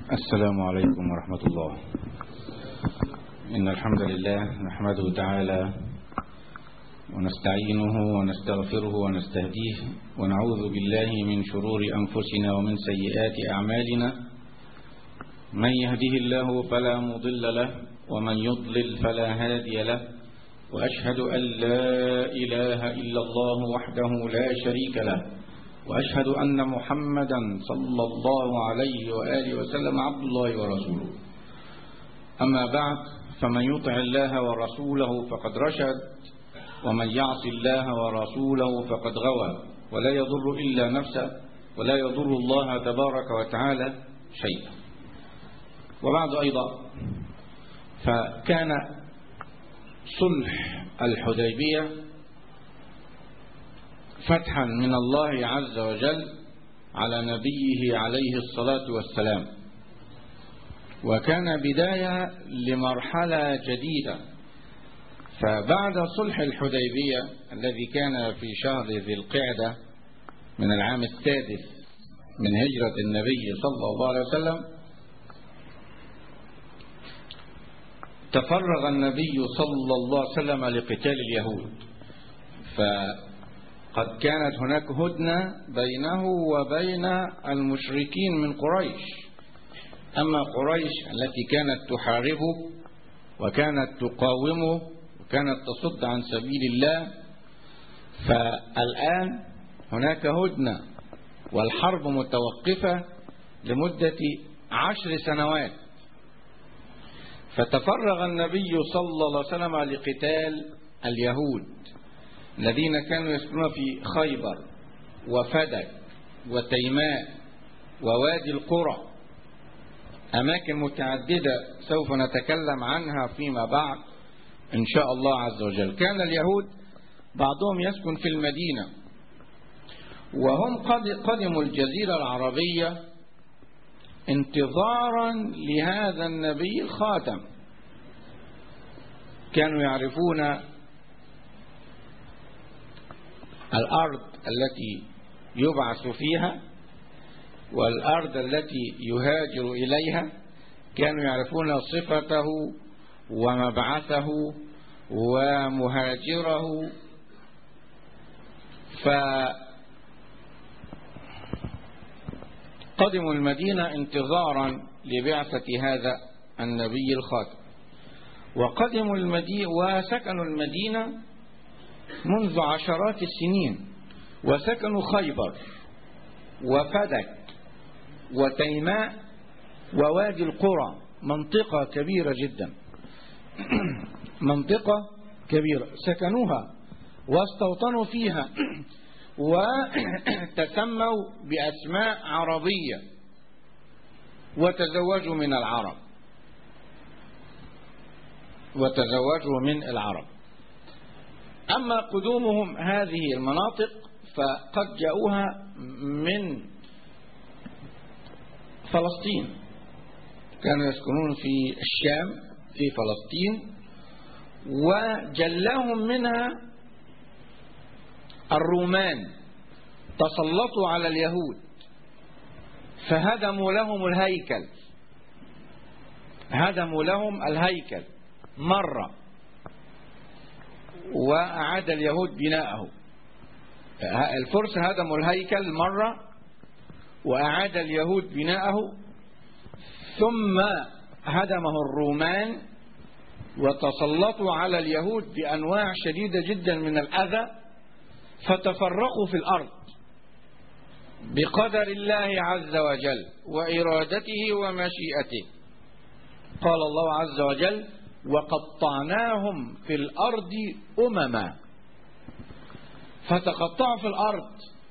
السلام عليكم ورحمة الله إن الحمد لله نحمده تعالى ونستعينه ونستغفره ونستهديه ونعوذ بالله من شرور أنفسنا ومن سيئات أعمالنا من يهده الله فلا مضل له ومن يضلل فلا هادي له وأشهد أن لا إله إلا الله وحده لا شريك له وأشهد أن محمدا صلى الله عليه وآله وسلم عبد الله ورسوله أما بعد فمن يطع الله ورسوله فقد رشد ومن يعص الله ورسوله فقد غوى ولا يضر إلا نفسه ولا يضر الله تبارك وتعالى شيئا وبعد أيضا فكان صلح الحديبية فتحا من الله عز وجل على نبيه عليه الصلاة والسلام وكان بداية لمرحلة جديدة فبعد صلح الحديبية الذي كان في شهر ذي القعدة من العام السادس من هجرة النبي صلى الله عليه وسلم تفرغ النبي صلى الله عليه وسلم لقتال اليهود فقد كانت هناك هدنة بينه وبين المشركين من قريش أما قريش التي كانت تحاربه وكانت تقاومه وكانت تصد عن سبيل الله فالآن هناك هدنة والحرب متوقفة لمدة عشر سنوات فتفرغ النبي صلى الله عليه وسلم لقتال اليهود الذين كانوا يسكنون في خيبر وفدك وتيماء ووادي القرى أماكن متعددة سوف نتكلم عنها فيما بعد إن شاء الله عز وجل كان اليهود بعضهم يسكن في المدينة وهم قدموا الجزيرة العربية انتظارا لهذا النبي الخاتم كانوا يعرفون الأرض التي يبعث فيها والأرض التي يهاجر إليها كانوا يعرفون صفته ومبعثه ومهاجره فقدموا المدينة انتظارا لبعثة هذا النبي الخاتم وقدموا المدينة وسكنوا المدينة منذ عشرات السنين وسكنوا خيبر وفدك وتيماء ووادي القرى منطقة كبيرة جدا منطقة كبيرة سكنوها واستوطنوا فيها وتسموا بأسماء عربية وتزوجوا من العرب وتزوجوا من العرب أما قدومهم هذه المناطق فقد جاءوها من فلسطين كانوا يسكنون في الشام في فلسطين وجلاهم منها الرومان تسلطوا على اليهود فهدموا لهم الهيكل هدموا لهم الهيكل مرة وأعاد اليهود بناءه الفرس هدموا الهيكل مرة وأعاد اليهود بناءه ثم هدمه الرومان وتسلطوا على اليهود بأنواع شديدة جدا من الأذى فتفرقوا في الأرض بقدر الله عز وجل وإرادته ومشيئته قال الله عز وجل وقطعناهم في الأرض أمما فتقطعوا في الأرض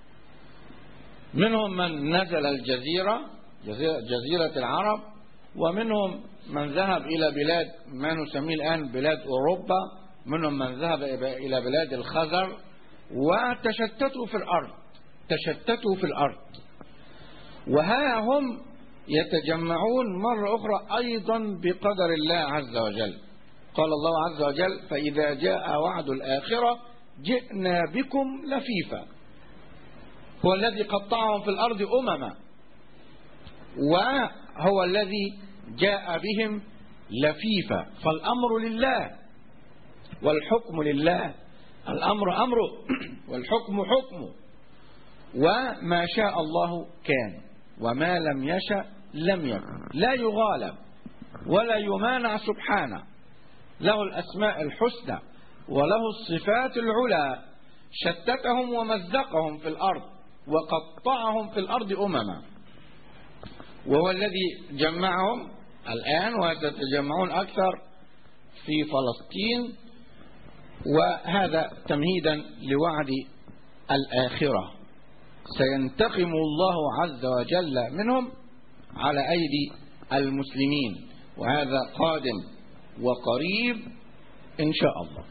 منهم من نزل الجزيرة جزيرة العرب ومنهم من ذهب إلى بلاد ما نسميه الآن بلاد أوروبا منهم من ذهب إلى بلاد الخزر وتشتتوا في الأرض تشتتوا في الأرض وها هم يتجمعون مرة أخرى أيضا بقدر الله عز وجل قال الله عز وجل فإذا جاء وعد الآخرة جئنا بكم لفيفا هو الذي قطعهم في الأرض أمما هو الذي جاء بهم لفيفا فالأمر لله والحكم لله الأمر أمره والحكم حكمه وما شاء الله كان وما لم يشأ لم يكن لا يغالب ولا يمانع سبحانه له الأسماء الحسنى وله الصفات العلى شتتهم ومزقهم في الأرض وقطعهم في الأرض أمما وهو الذي جمعهم الآن وستتجمعون أكثر في فلسطين وهذا تمهيدا لوعد الآخرة سينتقم الله عز وجل منهم على أيدي المسلمين وهذا قادم وقريب إن شاء الله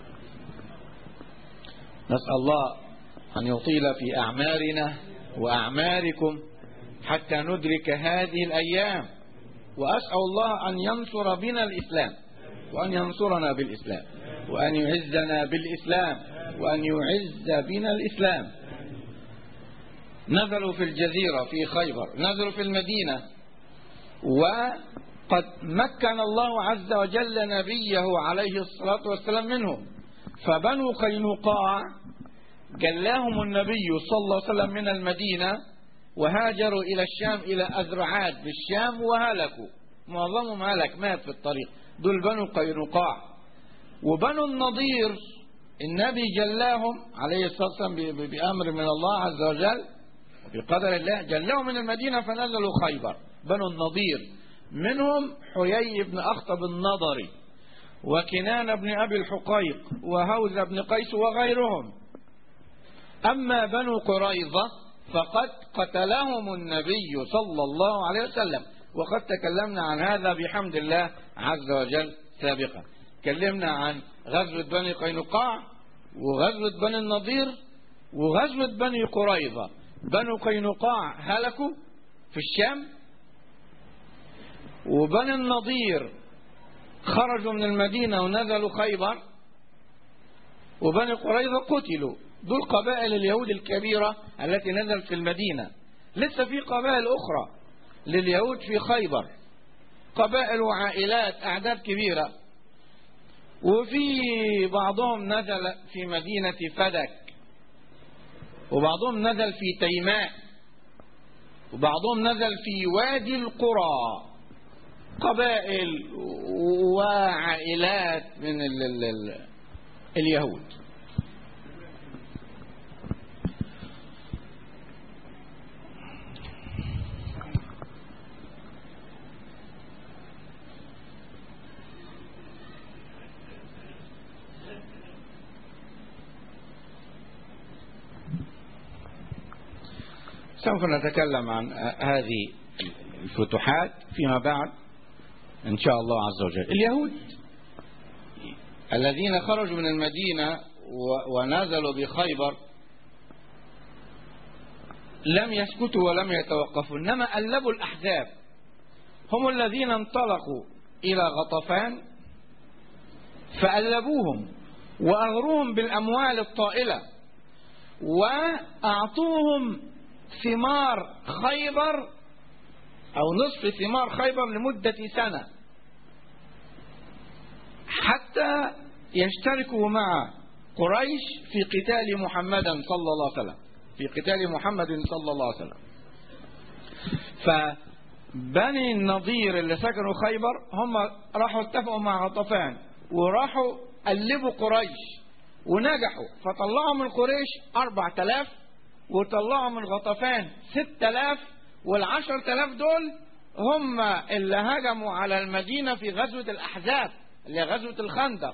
نسأل الله أن يطيل في أعمارنا وأعماركم حتى ندرك هذه الأيام وأسأل الله أن ينصر بنا الإسلام وأن ينصرنا بالإسلام وأن يعزنا بالإسلام وأن يعز بنا الإسلام نزلوا في الجزيرة في خيبر نزلوا في المدينة وقد مكن الله عز وجل نبيه عليه الصلاة والسلام منهم فبنو قينقاع جلاهم النبي صلى الله عليه وسلم من المدينة وهاجروا إلى الشام إلى أزرعات بالشام وهلكوا معظمهم هلك مات في الطريق دول بنو قينقاع وبنو النضير النبي جلاهم عليه الصلاة والسلام بأمر من الله عز وجل بقدر الله جلاهم من المدينة فنزلوا خيبر بنو النضير منهم حيي بن أخطب النضري وكنان بن أبي الحقيق وهوز بن قيس وغيرهم أما بنو قريظة فقد قتلهم النبي صلى الله عليه وسلم وقد تكلمنا عن هذا بحمد الله عز وجل سابقا تكلمنا عن غزوة بني قينقاع وغزوة بني النضير وغزوة بني قريظة بنو قينقاع هلكوا في الشام وبني النضير خرجوا من المدينة ونزلوا خيبر وبني قريظة قتلوا دول قبائل اليهود الكبيرة التي نزلت في المدينة لسه في قبائل أخرى لليهود في خيبر قبائل وعائلات أعداد كبيرة وفي بعضهم نزل في مدينة فدك وبعضهم نزل في تيماء وبعضهم نزل في وادي القرى قبائل وعائلات من ال ال ال اليهود سوف نتكلم عن هذه الفتوحات فيما بعد إن شاء الله عز وجل اليهود الذين خرجوا من المدينة ونزلوا بخيبر لم يسكتوا ولم يتوقفوا إنما ألبوا الأحزاب هم الذين انطلقوا إلى غطفان فألبوهم وأغروهم بالأموال الطائلة وأعطوهم ثمار خيبر أو نصف ثمار خيبر لمدة سنة حتى يشتركوا مع قريش في قتال محمد صلى الله عليه وسلم في قتال محمد صلى الله عليه وسلم فبني النضير اللي سكنوا خيبر هم راحوا اتفقوا مع غطفان وراحوا قلبوا قريش ونجحوا فطلعوا من قريش أربع تلاف وطلعوا من غطفان ست تلاف والعشر تلاف دول هم اللي هجموا على المدينة في غزوة الأحزاب اللي غزوة الخندق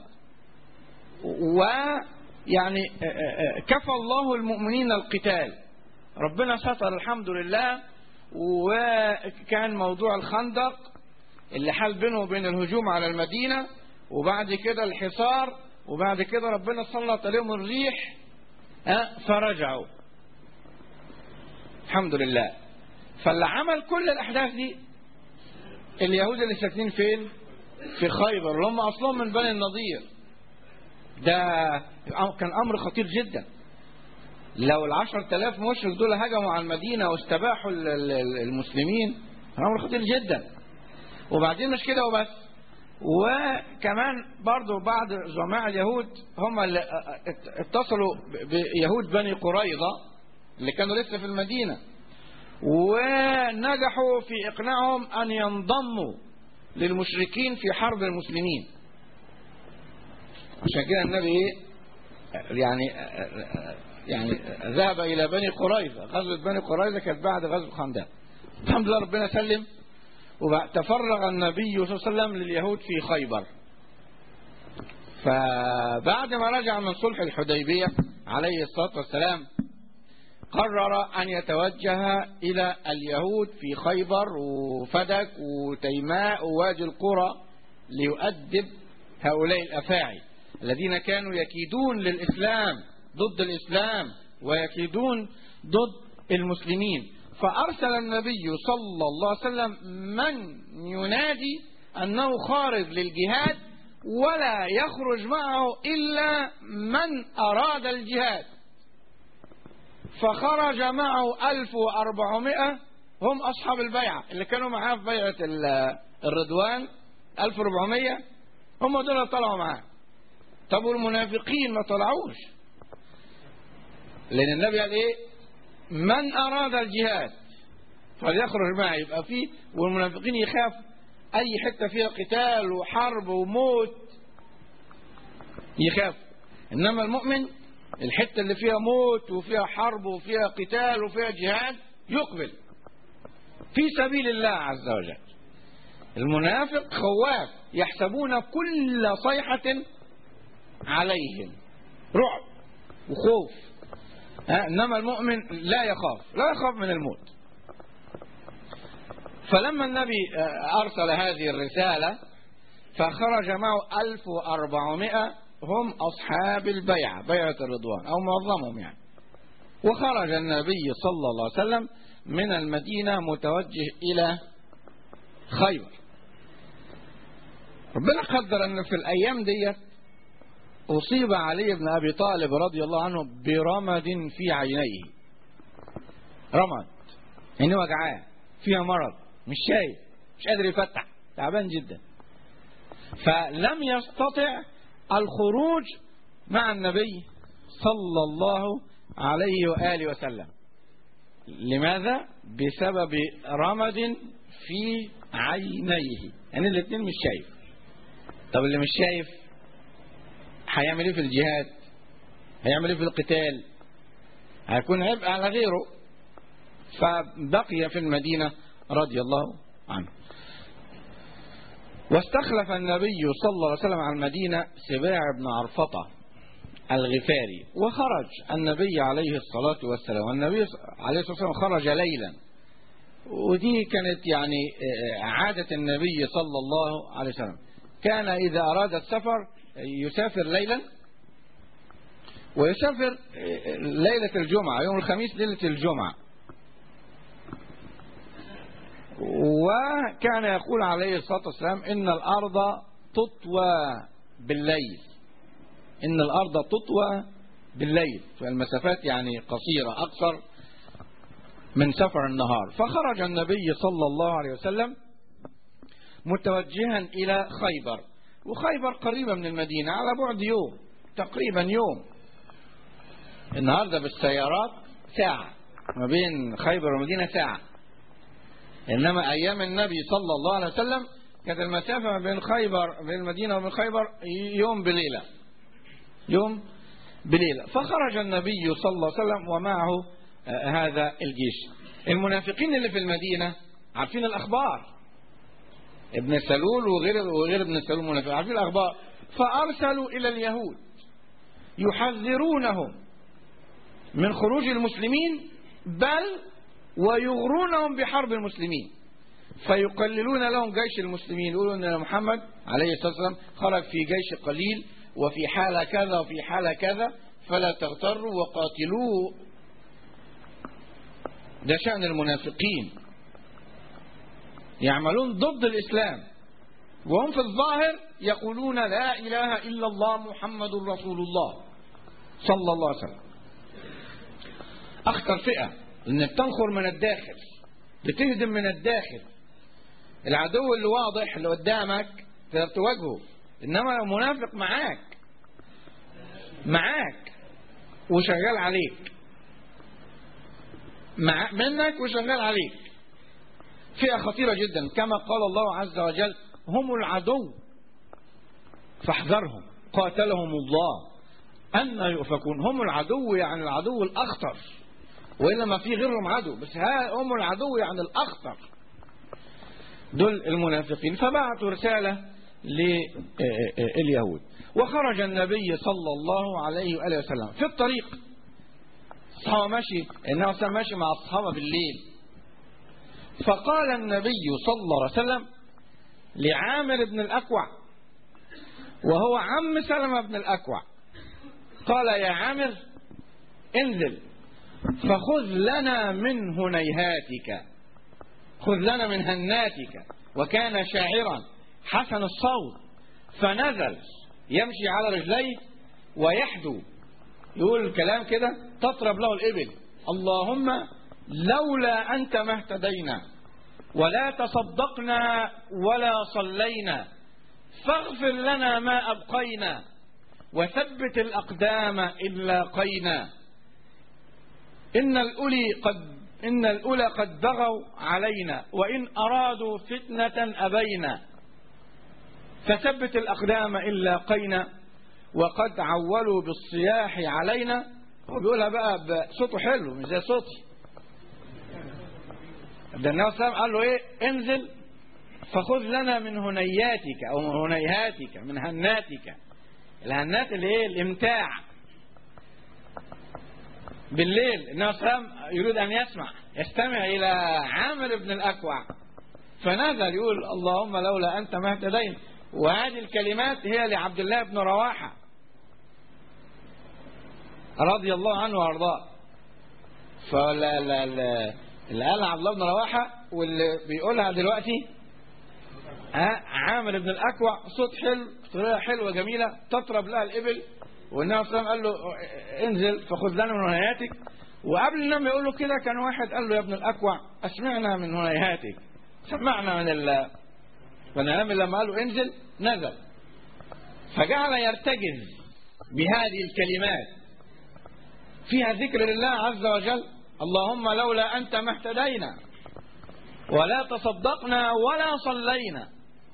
ويعني كفى الله المؤمنين القتال ربنا ستر الحمد لله وكان موضوع الخندق اللي حال بينه وبين الهجوم على المدينة وبعد كده الحصار وبعد كده ربنا سلط عليهم الريح فرجعوا الحمد لله فاللي عمل كل الأحداث دي اليهود اللي ساكنين فين في خيبر اللي هم أصلهم من بني النضير ده كان أمر خطير جدا لو العشر تلاف مشرك دول هجموا على المدينة واستباحوا المسلمين الأمر خطير جدا وبعدين مش كده وبس وكمان برضو بعض زعماء اليهود هم اللي اتصلوا بيهود بني قريظة اللي كانوا لسه في المدينة ونجحوا في إقناعهم أن ينضموا للمشركين في حرب المسلمين عشان كده النبي ايه يعني يعني ذهب إلى بني قريظة غزوة بني قريظة كانت بعد غزوة خندق الحمد لله ربنا سلم وتفرغ النبي صلى الله عليه وسلم لليهود في خيبر فبعد ما رجع من صلح الحديبية عليه الصلاة والسلام قرر أن يتوجه إلى اليهود في خيبر وفدك وتيماء ووادي القرى ليؤدب هؤلاء الأفاعي الذين كانوا يكيدون للإسلام ضد الإسلام ويكيدون ضد المسلمين فأرسل النبي صلى الله عليه وسلم من ينادي أنه خارج للجهاد ولا يخرج معه إلا من أراد الجهاد فخرج معه 1400 هم أصحاب البيعة اللي كانوا معاه في بيعة الرضوان 1400 هم دول اللي طلعوا معاه طب والمنافقين ما طلعوش لأن النبي قال إيه من أراد الجهاد فليخرج معي يبقى فيه والمنافقين يخافوا أي حتة فيها قتال وحرب وموت يخاف إنما المؤمن الحتة اللي فيها موت وفيها حرب وفيها قتال وفيها جهاد يقبل في سبيل الله عز وجل المنافق خواف يحسبون كل صيحة عليهم رعب وخوف إنما المؤمن لا يخاف لا يخاف من الموت فلما النبي أرسل هذه الرسالة فخرج معه 1400 هم أصحاب البيعة بيعة الرضوان أو معظمهم يعني وخرج النبي صلى الله عليه وسلم من المدينة متوجه إلى خيبر ربنا قدر أن في الأيام ديت أصيب علي بن أبي طالب رضي الله عنه برمد في عينيه رمد عينيه وجعاه فيها مرض مش شايف مش قادر يفتح تعبان جدا فلم يستطع الخروج مع النبي صلى الله عليه وآله وسلم لماذا؟ بسبب رمد في عينيه يعني الاثنين مش شايف طب اللي مش شايف هيعمل ايه في الجهاد هيعمل ايه في القتال هيكون عبء على غيره فبقي في المدينة رضي الله عنه واستخلف النبي صلى الله عليه وسلم على المدينة سباع بن عرفطة الغفاري وخرج النبي عليه الصلاة والسلام والنبي عليه الصلاة والسلام خرج ليلا ودي كانت يعني عادة النبي صلى الله عليه وسلم كان إذا أراد السفر يسافر ليلا ويسافر ليلة الجمعة يوم الخميس ليلة الجمعة وكان يقول عليه الصلاة والسلام إن الأرض تطوى بالليل إن الأرض تطوى بالليل فالمسافات يعني قصيرة أقصر من سفر النهار فخرج النبي صلى الله عليه وسلم متوجها إلى خيبر وخيبر قريبة من المدينة على بعد يوم تقريبا يوم النهاردة بالسيارات ساعة ما بين خيبر والمدينة ساعة إنما أيام النبي صلى الله عليه وسلم كانت المسافة ما بين خيبر بين المدينة وبين خيبر يوم بليلة يوم بليلة فخرج النبي صلى الله عليه وسلم ومعه هذا الجيش المنافقين اللي في المدينة عارفين الأخبار ابن سلول وغير وغير ابن سلول منافق عارفين الأخبار فأرسلوا إلى اليهود يحذرونهم من خروج المسلمين بل ويغرونهم بحرب المسلمين فيقللون لهم جيش المسلمين يقولوا ان محمد عليه الصلاه والسلام خرج في جيش قليل وفي حاله كذا وفي حاله كذا فلا تغتروا وقاتلوه ده شأن المنافقين يعملون ضد الإسلام وهم في الظاهر يقولون لا إله إلا الله محمد رسول الله صلى الله عليه وسلم أخطر فئة إنك تنخر من الداخل بتهدم من الداخل العدو اللي واضح اللي قدامك تقدر تواجهه انما لو منافق معاك معاك وشغال عليك مع منك وشغال عليك فئة خطيرة جدا كما قال الله عز وجل هم العدو فاحذرهم قاتلهم الله أن يؤفكون هم العدو يعني العدو الأخطر وإلا ما في غيرهم عدو بس ها هم العدو يعني الأخطر دول المنافقين فبعثوا رسالة لليهود وخرج النبي صلى الله عليه وآله وسلم في الطريق الصحابة ماشي إنه ماشي مع الصحابة بالليل فقال النبي صلى الله عليه وسلم لعامر بن الأكوع وهو عم سلمة بن الأكوع قال يا عامر انزل فخذ لنا من هنيهاتك خذ لنا من هناتك وكان شاعرا حسن الصوت فنزل يمشي على رجليه ويحدو يقول الكلام كده تطرب له الإبل اللهم لولا أنت ما اهتدينا ولا تصدقنا ولا صلينا فاغفر لنا ما أبقينا وثبت الأقدام إن لاقينا إن الأولي قد إن الأولى قد بغوا علينا وإن أرادوا فتنة أبينا فثبت الأقدام إن لاقينا وقد عولوا بالصياح علينا هو بيقولها بقى بصوته حلو مش زي صوتي ده النبي صلى الله عليه وسلم قال له ايه انزل فخذ لنا من هنياتك او من هنيهاتك من هناتك الهنات اللي ايه الامتاع بالليل النبي صلى الله عليه وسلم يريد ان يسمع يستمع الى عامر بن الاكوع فنزل يقول اللهم لولا انت ما اهتدينا وهذه الكلمات هي لعبد الله بن رواحه رضي الله عنه وارضاه فلا لا لا اللي قالها عبد الله بن رواحه واللي بيقولها دلوقتي ها عامر بن الاكوع صوت حلو طريقه حلوه جميله تطرب لها الابل والنبي صلى الله عليه وسلم قال له انزل فخذ لنا من هنياتك وقبل النبي يقول له كده كان واحد قال له يا ابن الاكوع اسمعنا من هنياتك سمعنا من ال فالنبي لما قال له انزل نزل فجعل يرتجز بهذه الكلمات فيها ذكر لله عز وجل اللهم لولا أنت ما اهتدينا ولا تصدقنا ولا صلينا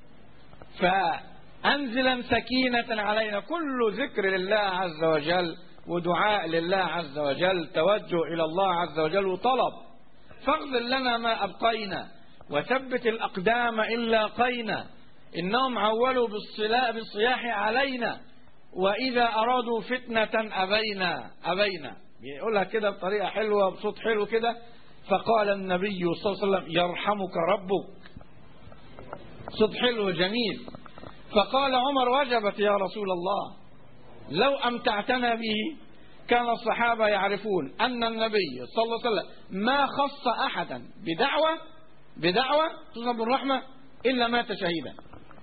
فأنزلا سكينة علينا كل ذكر لله عز وجل ودعاء لله عز وجل توجه إلى الله عز وجل وطلب فاغفر لنا ما أبقينا وثبت الأقدام إن لاقينا إنهم عولوا بالصلاء بالصياح علينا وإذا أرادوا فتنة أبينا أبينا بيقولها كده بطريقة حلوة بصوت حلو كده فقال النبي صلى الله عليه وسلم يرحمك ربك صوت حلو جميل فقال عمر وجبت يا رسول الله لو أمتعتنا به كان الصحابة يعرفون أن النبي صلى الله عليه وسلم ما خص أحدا بدعوة بدعوة تصب الرحمة إلا مات شهيدا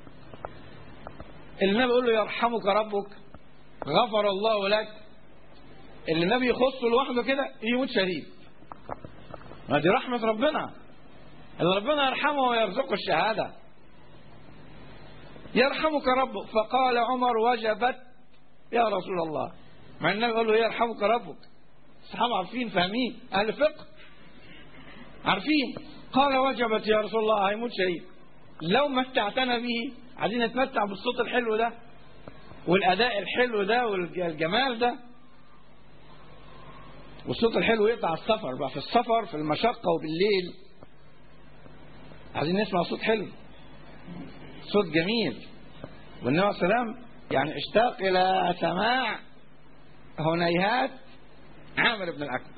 النبي يقول له يرحمك ربك غفر الله لك اللي النبي يخصه لوحده كده يموت شهيد ما دي رحمة ربنا اللي ربنا يرحمه ويرزقه الشهادة يرحمك ربك فقال عمر وجبت يا رسول الله مع النبي يقول له يرحمك ربك الصحابة عارفين فاهمين أهل فقه عارفين قال وجبت يا رسول الله هيموت شهيد لو متعتنا به عايزين نتمتع بالصوت الحلو ده والأداء الحلو ده والجمال ده والصوت الحلو يقطع السفر بقى في السفر في المشقة وبالليل عايزين نسمع صوت حلو صوت جميل والنبي عليه السلام يعني اشتاق إلى سماع هنيهات عامر بن الأكوع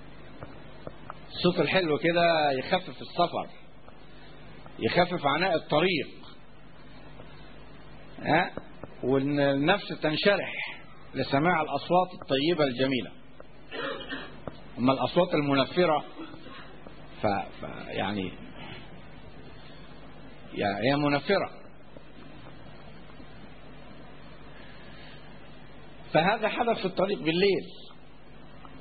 الصوت الحلو كده يخفف السفر يخفف عناء الطريق ها والنفس تنشرح لسماع الأصوات الطيبة الجميلة أما الأصوات المنفرة ف... ف... يعني يعني هي منفرة فهذا حدث في الطريق بالليل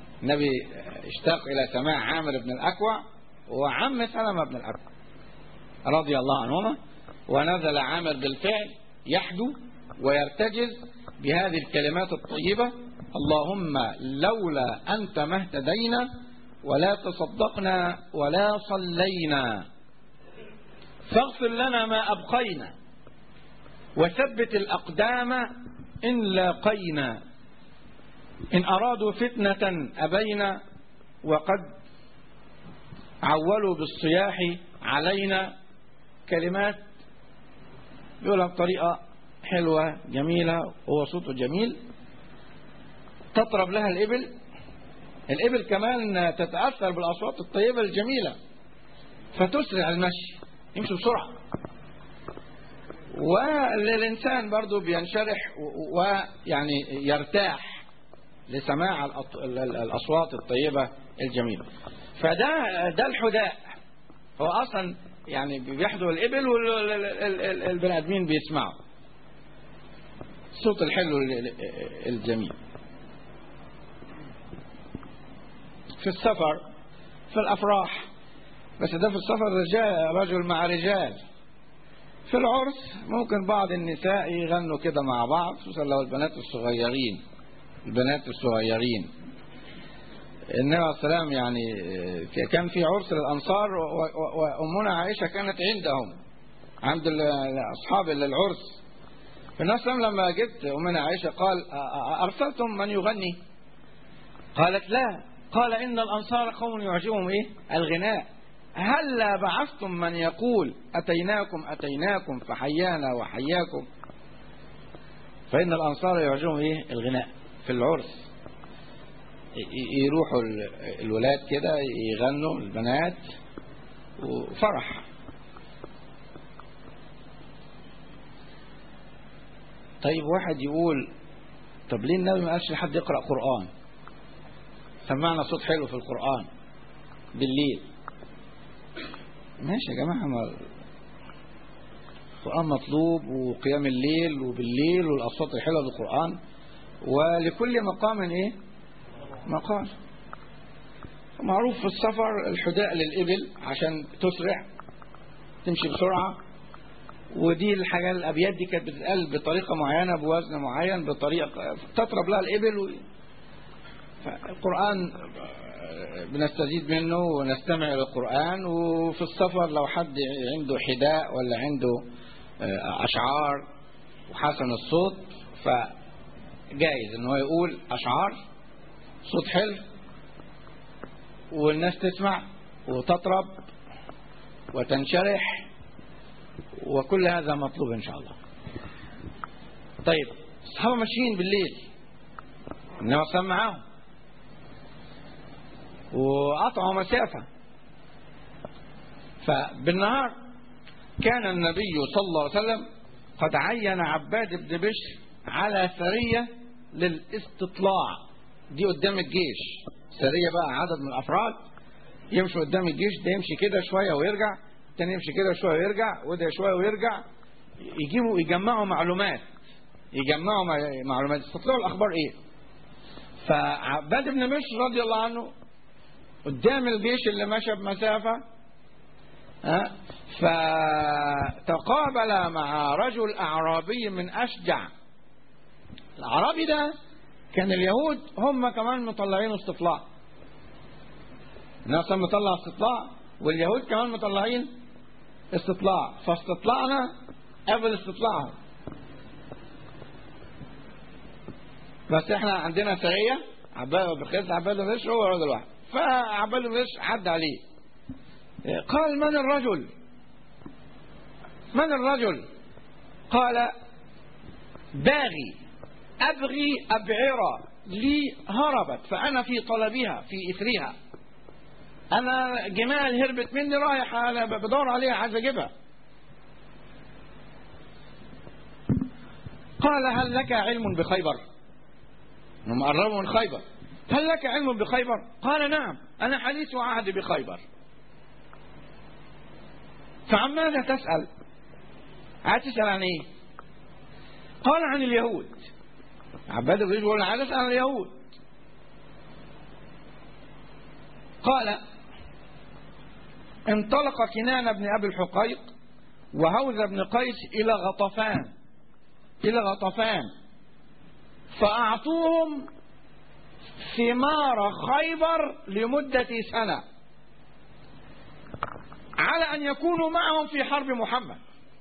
النبي اشتاق إلى سماع عامر بن الأكوع وعم سلمة بن الأكوع رضي الله عنهما ونزل عامر بالفعل يحدو ويرتجز بهذه الكلمات الطيبة اللهم لولا أنت ما اهتدينا ولا تصدقنا ولا صلينا فاغفر لنا ما أبقينا وثبت الأقدام إن لاقينا إن أرادوا فتنة أبينا وقد عولوا بالصياح علينا كلمات يقولها بطريقة حلوة جميلة هو صوته جميل تطرب لها الإبل الإبل كمان تتأثر بالأصوات الطيبة الجميلة فتسرع المشي يمشي بسرعة والإنسان برضو بينشرح ويعني يرتاح لسماع الأصوات الطيبة الجميلة فده ده الحداء هو أصلا يعني بيحضر الإبل والبني آدمين بيسمعوا الصوت الحلو الجميل في السفر في الأفراح بس ده في السفر رجال رجل مع رجال في العرس ممكن بعض النساء يغنوا كده مع بعض خصوصا لو البنات الصغيرين البنات الصغيرين النبي عليه السلام يعني كان في عرس للأنصار وأمنا عائشة كانت عندهم عند أصحاب العرس فالنبي صلى لما جبت أمنا عائشة قال أرسلتم من يغني قالت لا قال إن الأنصار قوم يعجبهم إيه الغناء هلا بعثتم من يقول أتيناكم أتيناكم فحيانا وحياكم فإن الأنصار يعجبهم إيه الغناء في العرس يروحوا الولاد كده يغنوا البنات وفرح طيب واحد يقول طب ليه النبي ما قالش لحد يقرأ قرآن سمعنا صوت حلو في القرآن بالليل ماشي يا جماعة ما القرآن مطلوب وقيام الليل وبالليل والأصوات الحلوة بالقرآن ولكل مقام ايه مقال معروف في السفر الحداء للإبل عشان تسرع تمشي بسرعة ودي الحاجة الأبيات دي كانت بتتقال بطريقة معينة بوزن معين بطريقة تطرب لها الإبل و... فالقرآن بنستزيد منه ونستمع للقرآن وفي السفر لو حد عنده حداء ولا عنده أشعار وحسن الصوت فجائز ان هو يقول أشعار صوت حلو والناس تسمع وتطرب وتنشرح وكل هذا مطلوب إن شاء الله طيب الصحابة ماشيين بالليل النبي صلى معاهم وقطعوا مسافة فبالنهار كان النبي صلى الله عليه وسلم قد عين عباد بن بشر على سرية للاستطلاع دي قدام الجيش سرية بقى عدد من الأفراد يمشي قدام الجيش ده يمشي كده شوية ويرجع التاني يمشي كده شوية ويرجع وده شوية ويرجع يجيبوا يجمعوا معلومات يجمعوا معلومات يستطلعوا الأخبار إيه فعباد بن بشر رضي الله عنه قدام الجيش اللي مشى بمسافة ها فتقابل مع رجل أعرابي من أشجع الأعرابي ده كان اليهود هم كمان مطلعين استطلاع الناس مطلع استطلاع واليهود كمان مطلعين استطلاع فاستطلعنا قبل استطلاعهم بس احنا عندنا سرية عباد بخير عباد بن هو الرجل الواحد فعباد بن عد عليه قال من الرجل من الرجل قال باغي أبغي أبعرة لي هربت فأنا في طلبها في إثرها أنا جمال هربت مني رايح أنا بدور عليها عايز أجيبها قال هل لك علم بخيبر هم قربوا من خيبر هل لك علم بخيبر قال نعم أنا حديث عهد بخيبر فعن ماذا تسأل عايز تسأل عن ايه قال عن اليهود عباد بن يقول عايز اسأل عن اليهود قال انطلق كنان بن أبي الحقيق وهوز بن قيس إلى غطفان إلى غطفان فأعطوهم ثمار خيبر لمدة سنة على أن يكونوا معهم في حرب محمد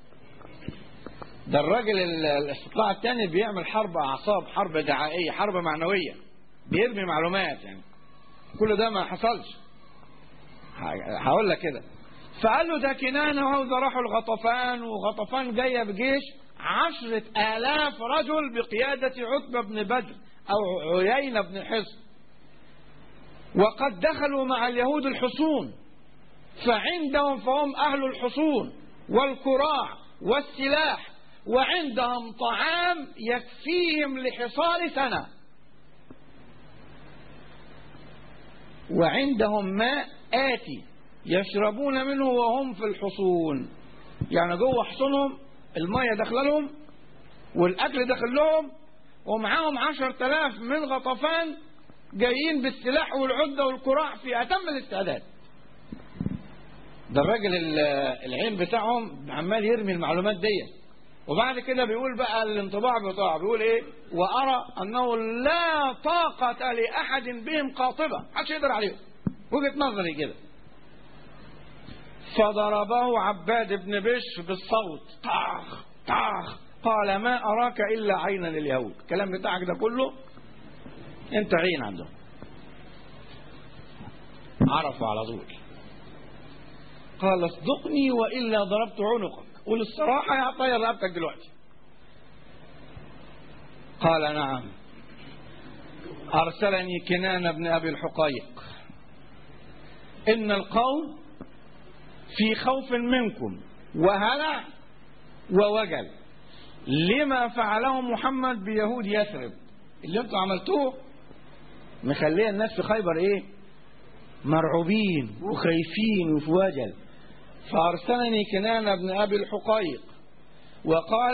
ده الراجل الاستطلاع الثاني بيعمل حرب أعصاب حرب دعائية حرب معنوية بيرمي معلومات يعني كل ده ما حصلش هقول لك كده فقال له ده كنانة وهو راحوا الغطفان وغطفان جاية بجيش عشرة آلاف رجل بقيادة عتبة بن بدر أو عيينة بن حصن وقد دخلوا مع اليهود الحصون فعندهم فهم أهل الحصون والكراع والسلاح وعندهم طعام يكفيهم لحصار سنة وعندهم ماء آتي يشربون منه وهم في الحصون يعني جوه حصونهم المية داخله لهم والأكل داخل لهم ومعاهم عشر تلاف من غطفان جايين بالسلاح والعدة والكراع في أتم الاستعداد ده الراجل العين بتاعهم عمال يرمي المعلومات دي وبعد كده بيقول بقى الانطباع بتاعه بيقول ايه وارى انه لا طاقة لاحد بهم قاطبة محدش يقدر عليهم وجهة نظري كده فضربه عباد بن بش بالصوت طاخ طاخ قال ما أراك إلا عينا لليهود الكلام بتاعك ده كله انت عين عندهم عرفوا على طول قال اصدقني وإلا ضربت عنقك قول الصراحة يا طير رقبتك دلوقتي قال نعم أرسلني كنان بن أبي الحقيق إن القوم في خوف منكم وهلع ووجل لما فعله محمد بيهود يثرب اللي انتوا عملتوه مخليه الناس في خيبر ايه مرعوبين وخايفين وفي وجل فارسلني كنان بن ابي الحقيق وقال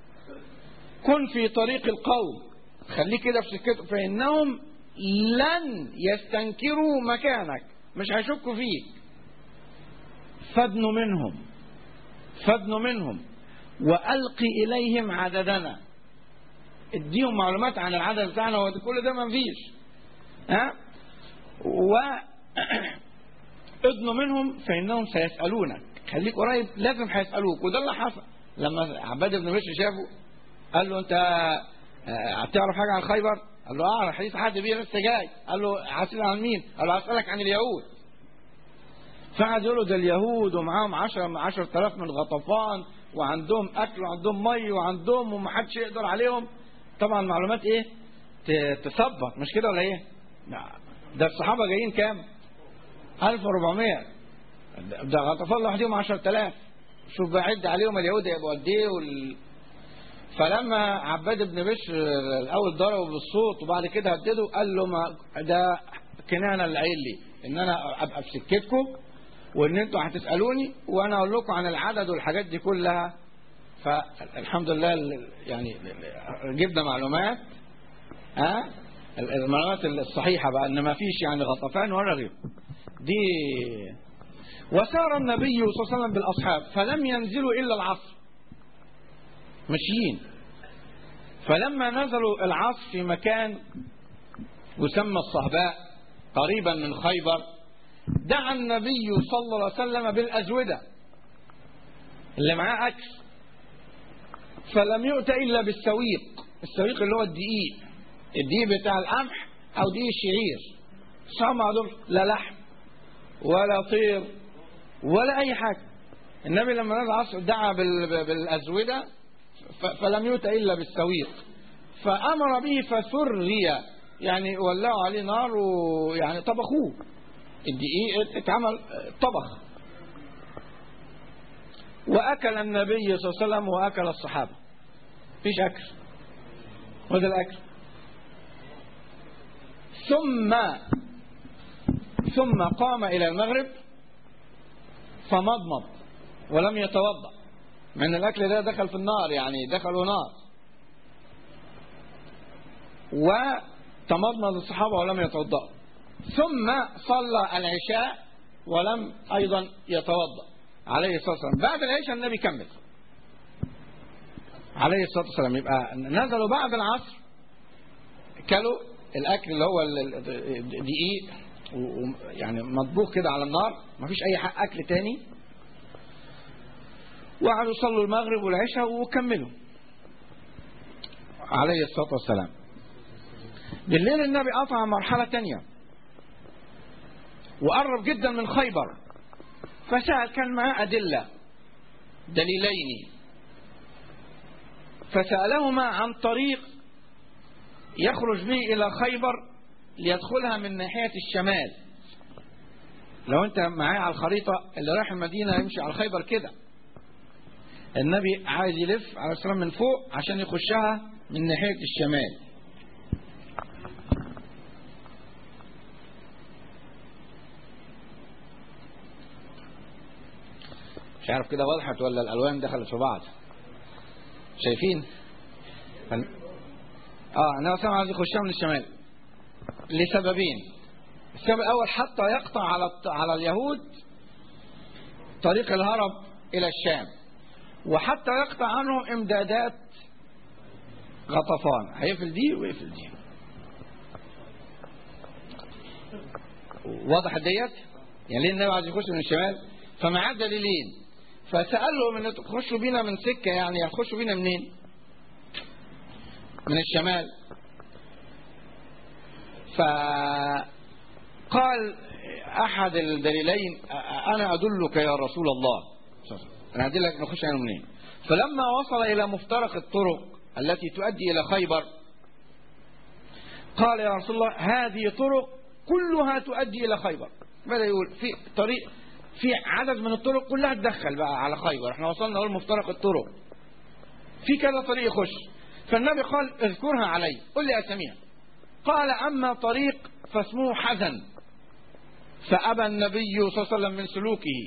كن في طريق القوم خليك كده في سكته فانهم لن يستنكروا مكانك مش هيشكوا فيك فادنوا منهم فادنوا منهم وألقي إليهم عددنا اديهم معلومات عن العدد بتاعنا وكل ده ما فيش ها و ادنوا منهم فإنهم سيسألونك خليك قريب لازم هيسألوك وده اللي حصل لما عباد بن بشر شافه قال له انت هتعرف حاجة عن خيبر قال له اعرف حديث حد بيه لسه جاي قال له هسأل عن مين قال له هسألك عن اليهود فقعد يقولوا ده اليهود ومعاهم 10 10000 من غطفان وعندهم اكل وعندهم مي وعندهم ومحدش يقدر عليهم طبعا معلومات ايه تثبط مش كده ولا ايه ده الصحابه جايين كام 1400 ده غطفان لوحدهم 10000 شوف بعد عليهم اليهود يبقوا قد ايه وال... فلما عباد بن بشر الاول ضربه بالصوت وبعد كده هدده قال له ما ده كنانه اللي قايل لي ان انا ابقى في سكتكم وان انتوا هتسالوني وانا اقول لكم عن العدد والحاجات دي كلها فالحمد لله يعني جبنا معلومات ها المعلومات الصحيحه بقى ان ما فيش يعني غطفان ولا غيره دي وسار النبي صلى الله عليه وسلم بالاصحاب فلم ينزلوا الا العصر ماشيين فلما نزلوا العصر في مكان يسمى الصهباء قريبا من خيبر دعا النبي صلى الله عليه وسلم بالأزودة اللي معاه أكل فلم يؤت إلا بالسويق السويق اللي هو الدقيق الدقيق بتاع القمح أو دقيق الشعير صعب دول لا لحم ولا طير ولا أي حاجة النبي لما نزل عصر دعا بالأزودة فلم يؤت إلا بالسويق فأمر به فسري يعني ولعوا عليه نار ويعني طبخوه الدقيق اتعمل طبخ وأكل النبي صلى الله عليه وسلم وأكل الصحابة فيش أكل وده الأكل ثم ثم قام إلى المغرب فمضمض ولم يتوضأ من الأكل ده دخل في النار يعني دخلوا نار وتمضمض الصحابة ولم يتوضأوا ثم صلى العشاء ولم أيضا يتوضأ عليه الصلاة والسلام بعد العشاء النبي كمل عليه الصلاة والسلام يبقى نزلوا بعد العصر كلوا الأكل اللي هو الدقيق يعني مطبوخ كده على النار مفيش أي حق أكل تاني وقعدوا يصلوا المغرب والعشاء وكملوا عليه الصلاة والسلام بالليل النبي قطع مرحلة تانية وقرب جدا من خيبر فسأل كان معاه أدلة دليلين فسألهما عن طريق يخرج به إلى خيبر ليدخلها من ناحية الشمال لو أنت معايا على الخريطة اللي رايح المدينة يمشي على خيبر كده النبي عايز يلف على السلام من فوق عشان يخشها من ناحية الشمال مش عارف كده وضحت ولا الألوان دخلت في بعض شايفين اه انا اصلا عايز يخشها من الشمال لسببين السبب الاول حتى يقطع على على اليهود طريق الهرب الى الشام وحتى يقطع عنهم امدادات غطفان هيقفل دي ويقفل دي واضح ديت يعني ليه النبي عايز يخش من الشمال فمعاه دليلين فسألهم ان تخشوا بينا من سكة يعني هتخشوا بينا منين من الشمال فقال احد الدليلين انا ادلك يا رسول الله انا ادلك نخش عنه منين فلما وصل الى مفترق الطرق التي تؤدي الى خيبر قال يا رسول الله هذه طرق كلها تؤدي الى خيبر بدأ يقول في طريق في عدد من الطرق كلها تدخل بقى على خيبر احنا وصلنا اول مفترق الطرق في كذا طريق يخش فالنبي قال اذكرها علي قل لي اساميها قال اما طريق فاسمه حزن فابى النبي صلى الله عليه وسلم من سلوكه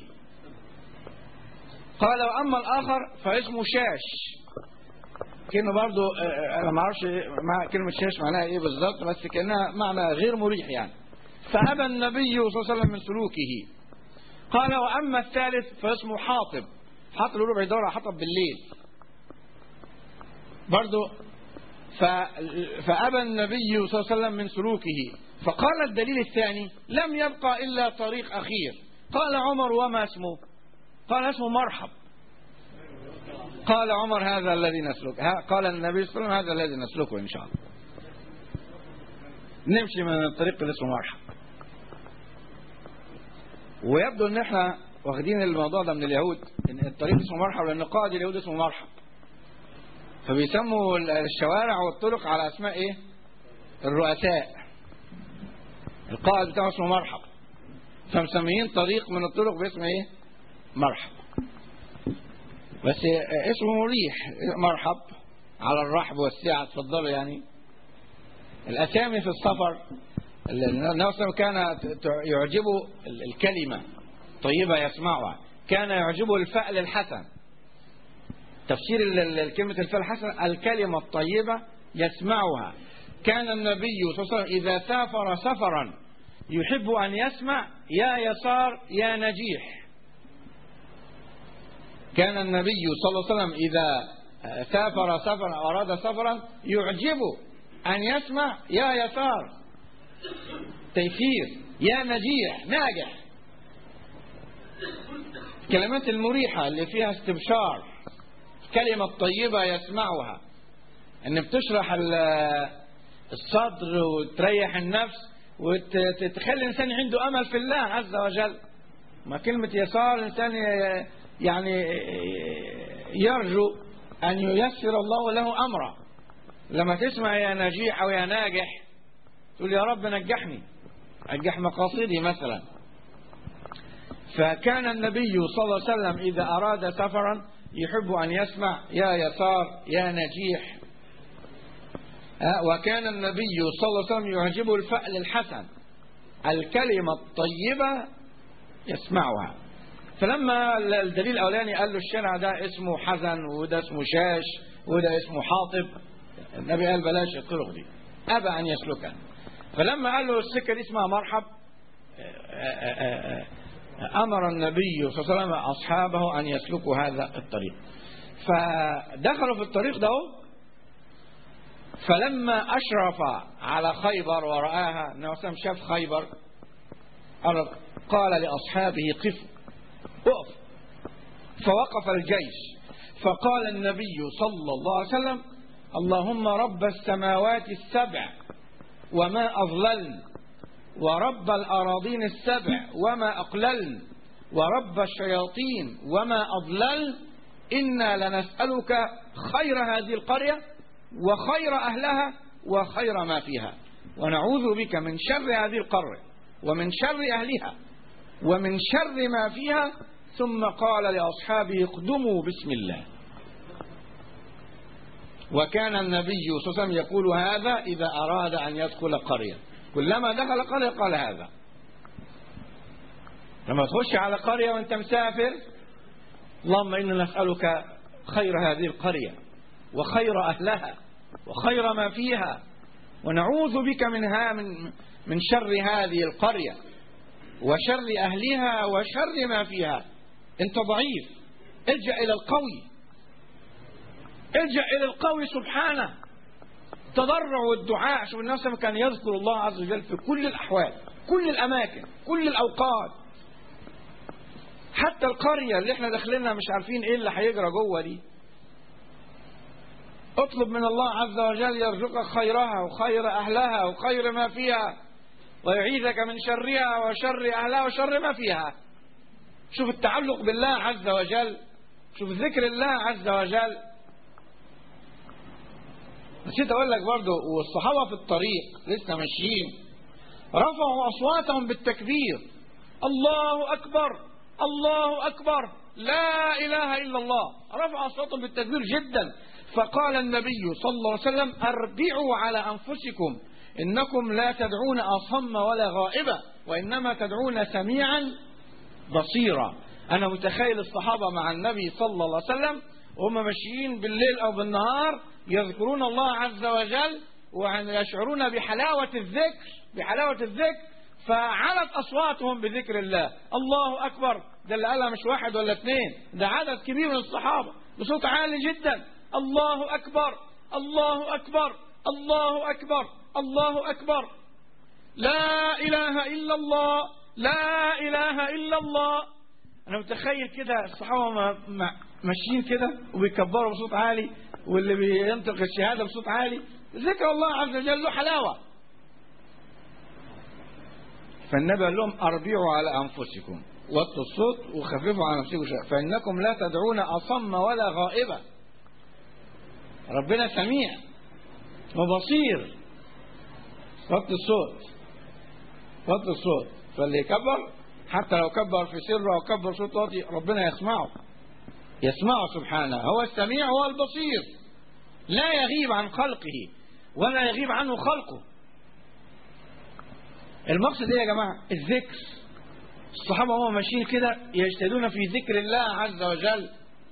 قال واما الاخر فاسمه شاش كلمه برضو انا ما اعرفش مع كلمه شاش معناها ايه بالظبط بس كانها معنى غير مريح يعني فابى النبي صلى الله عليه وسلم من سلوكه قال واما الثالث فاسمه حاطب حاطب له ربع دوره حطب بالليل برضو ف... فابى النبي صلى الله عليه وسلم من سلوكه فقال الدليل الثاني لم يبقى الا طريق اخير قال عمر وما اسمه قال اسمه مرحب قال عمر هذا الذي نسلك قال النبي صلى الله عليه وسلم هذا الذي نسلكه ان شاء الله نمشي من الطريق اللي اسمه مرحب ويبدو ان احنا واخدين الموضوع ده من اليهود ان الطريق اسمه مرحب لان قائد اليهود اسمه مرحب فبيسموا الشوارع والطرق على اسماء ايه الرؤساء القائد بتاعه اسمه مرحب فمسميين طريق من الطرق باسم ايه مرحب بس اسمه مريح مرحب على الرحب والسعة تفضلوا يعني الاسامي في السفر النبي كان يعجبه الكلمة طيبة يسمعها كان يعجبه الفأل الحسن تفسير كلمة الفأل الحسن الكلمة الطيبة يسمعها كان النبي صلى الله عليه وسلم إذا سافر سفرا يحب أن يسمع يا يسار يا نجيح كان النبي صلى الله عليه وسلم إذا سافر سفرا أو أراد سفرا يعجبه أن يسمع يا يسار تيسير يا نجيح ناجح الكلمات المريحة اللي فيها استبشار كلمة طيبة يسمعها ان بتشرح الصدر وتريح النفس وتخلي الانسان عنده امل في الله عز وجل ما كلمة يسار الانسان يعني يرجو ان ييسر الله له امره لما تسمع يا نجيح او يا ناجح تقول يا رب نجحني نجح مقاصدي مثلا فكان النبي صلى الله عليه وسلم إذا أراد سفرا يحب أن يسمع يا يسار يا نجيح وكان النبي صلى الله عليه وسلم يعجبه الفأل الحسن الكلمة الطيبة يسمعها فلما الدليل الأولاني قال له الشارع ده اسمه حزن وده اسمه شاش وده اسمه حاطب النبي قال بلاش الطرق دي أبى أن يسلكها فلما قال له السكة دي اسمها مرحب أمر النبي صلى الله عليه وسلم أصحابه أن يسلكوا هذا الطريق فدخلوا في الطريق ده فلما أشرف على خيبر ورآها النبي صلى الله عليه وسلم شاف خيبر قال لأصحابه قفوا اقف فوقف الجيش فقال النبي صلى الله عليه وسلم اللهم رب السماوات السبع وما أضللن ورب الأراضين السبع وما أقللن ورب الشياطين وما أضللن إنا لنسألك خير هذه القرية وخير أهلها وخير ما فيها ونعوذ بك من شر هذه القرية ومن شر أهلها ومن شر ما فيها ثم قال لأصحابه اقدموا بسم الله وكان النبي صلى الله عليه وسلم يقول هذا إذا أراد أن يدخل قرية كلما دخل قرية قال هذا لما تخش على قرية وانت مسافر اللهم إنا نسألك خير هذه القرية وخير أهلها وخير ما فيها ونعوذ بك منها من من شر هذه القرية وشر أهلها وشر ما فيها أنت ضعيف الجأ إلى القوي الجأ إلى القوي سبحانه تضرع والدعاء شوف الناس كان يذكر الله عز وجل في كل الأحوال كل الأماكن كل الأوقات حتى القرية اللي احنا داخلينها مش عارفين ايه اللي هيجرى جوه دي اطلب من الله عز وجل يرزقك خيرها وخير أهلها وخير ما فيها ويعيذك من شرها وشر أهلها وشر ما فيها شوف التعلق بالله عز وجل شوف ذكر الله عز وجل نسيت اقول لك برضه والصحابه في الطريق لسه ماشيين رفعوا اصواتهم بالتكبير الله اكبر الله اكبر لا اله الا الله رفعوا اصواتهم بالتكبير جدا فقال النبي صلى الله عليه وسلم اربعوا على انفسكم انكم لا تدعون اصم ولا غائبا وانما تدعون سميعا بصيرا انا متخيل الصحابه مع النبي صلى الله عليه وسلم وهم ماشيين بالليل او بالنهار يذكرون الله عز وجل ويشعرون بحلاوة الذكر بحلاوة الذكر فعلت أصواتهم بذكر الله الله أكبر ده اللي قالها مش واحد ولا اثنين ده عدد كبير من الصحابة بصوت عالي جدا الله أكبر الله أكبر الله أكبر الله أكبر لا إله إلا الله لا إله إلا الله أنا متخيل كده الصحابة ماشيين كده وبيكبروا بصوت عالي واللي بينطق الشهادة بصوت عالي ذكر الله عز وجل له حلاوة فالنبي قال لهم أربعوا على أنفسكم وطوا الصوت وخففوا على نفسكم شيئا فإنكم لا تدعون أصم ولا غائبا ربنا سميع وبصير وطوا الصوت وطوا الصوت فاللي يكبر حتى لو كبر في سر أو كبر صوت واطي ربنا يسمعه يسمعه سبحانه هو السميع هو البصير لا يغيب عن خلقه ولا يغيب عنه خلقه المقصد ايه يا جماعة الذكر الصحابة هم ماشيين كده يجتهدون في ذكر الله عز وجل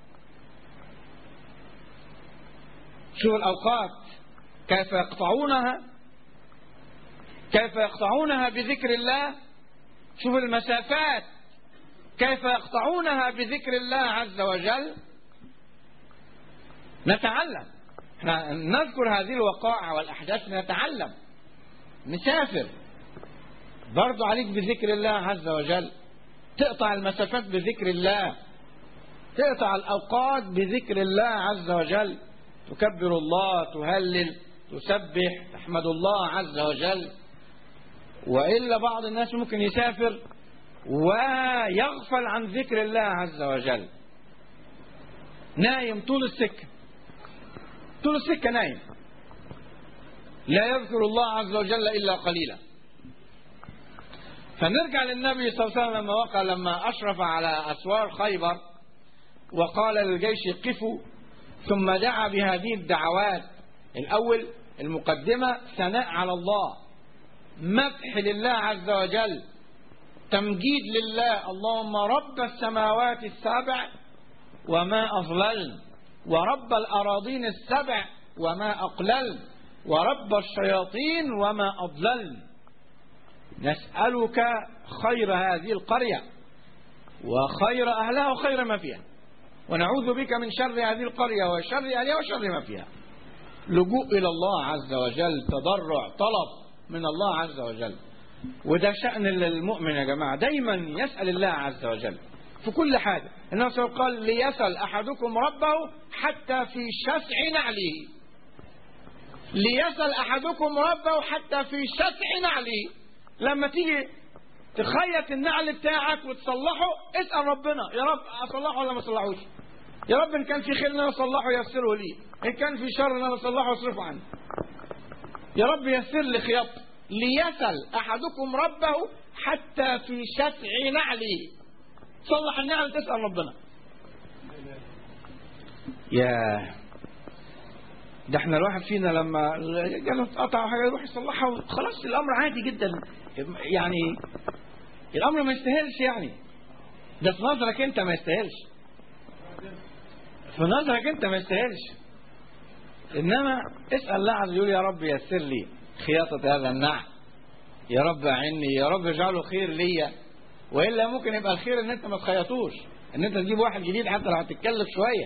شوف الأوقات كيف يقطعونها كيف يقطعونها بذكر الله شوف المسافات كيف يقطعونها بذكر الله عز وجل نتعلم احنا نذكر هذه الوقائع والأحداث نتعلم نسافر برضو عليك بذكر الله عز وجل تقطع المسافات بذكر الله تقطع الأوقات بذكر الله عز وجل تكبر الله تهلل تسبح تحمد الله عز وجل وإلا بعض الناس ممكن يسافر ويغفل عن ذكر الله عز وجل نايم طول السكة طول السكة نايم لا يذكر الله عز وجل إلا قليلا فنرجع للنبي صلى الله عليه وسلم لما وقع لما أشرف على أسوار خيبر وقال للجيش قفوا ثم دعا بهذه الدعوات الأول المقدمة ثناء على الله مدح لله عز وجل تمجيد لله اللهم رب السماوات السبع وما أضللن ورب الأراضين السبع وما أقللن ورب الشياطين وما أضللن نسألك خير هذه القرية وخير أهلها وخير ما فيها ونعوذ بك من شر هذه القرية وشر أهلها وشر ما فيها لجوء إلى الله عز وجل تضرع طلب من الله عز وجل وده شأن المؤمن يا جماعة دايما يسأل الله عز وجل في كل حاجة النبي صلى الله عليه وسلم قال ليسأل أحدكم ربه حتى في شسع نعله ليسأل أحدكم ربه حتى في شسع نعله لما تيجي تخيط النعل بتاعك وتصلحه اسأل ربنا يا رب أصلحه ولا ما أصلحوش يا رب إن كان في خير إن أنا أصلحه يسره لي إن كان في شر إن أنا أصلحه واصرفه عني يا رب يسر لي خياطة ليسأل أحدكم ربه حتى في شسع نعله تصلح النعل تسأل ربنا يا ده احنا الواحد فينا لما جاله اتقطع حاجه يروح يصلحها وخلاص الامر عادي جدا يعني الامر ما يستاهلش يعني ده في نظرك انت ما يستاهلش في نظرك انت ما يستاهلش انما اسال الله عز وجل يا رب يسر لي خياطه هذا النعل يا رب اعني يا رب اجعله خير ليا والا ممكن يبقى الخير ان انت ما تخيطوش ان انت تجيب واحد جديد حتى لو هتتكلف شويه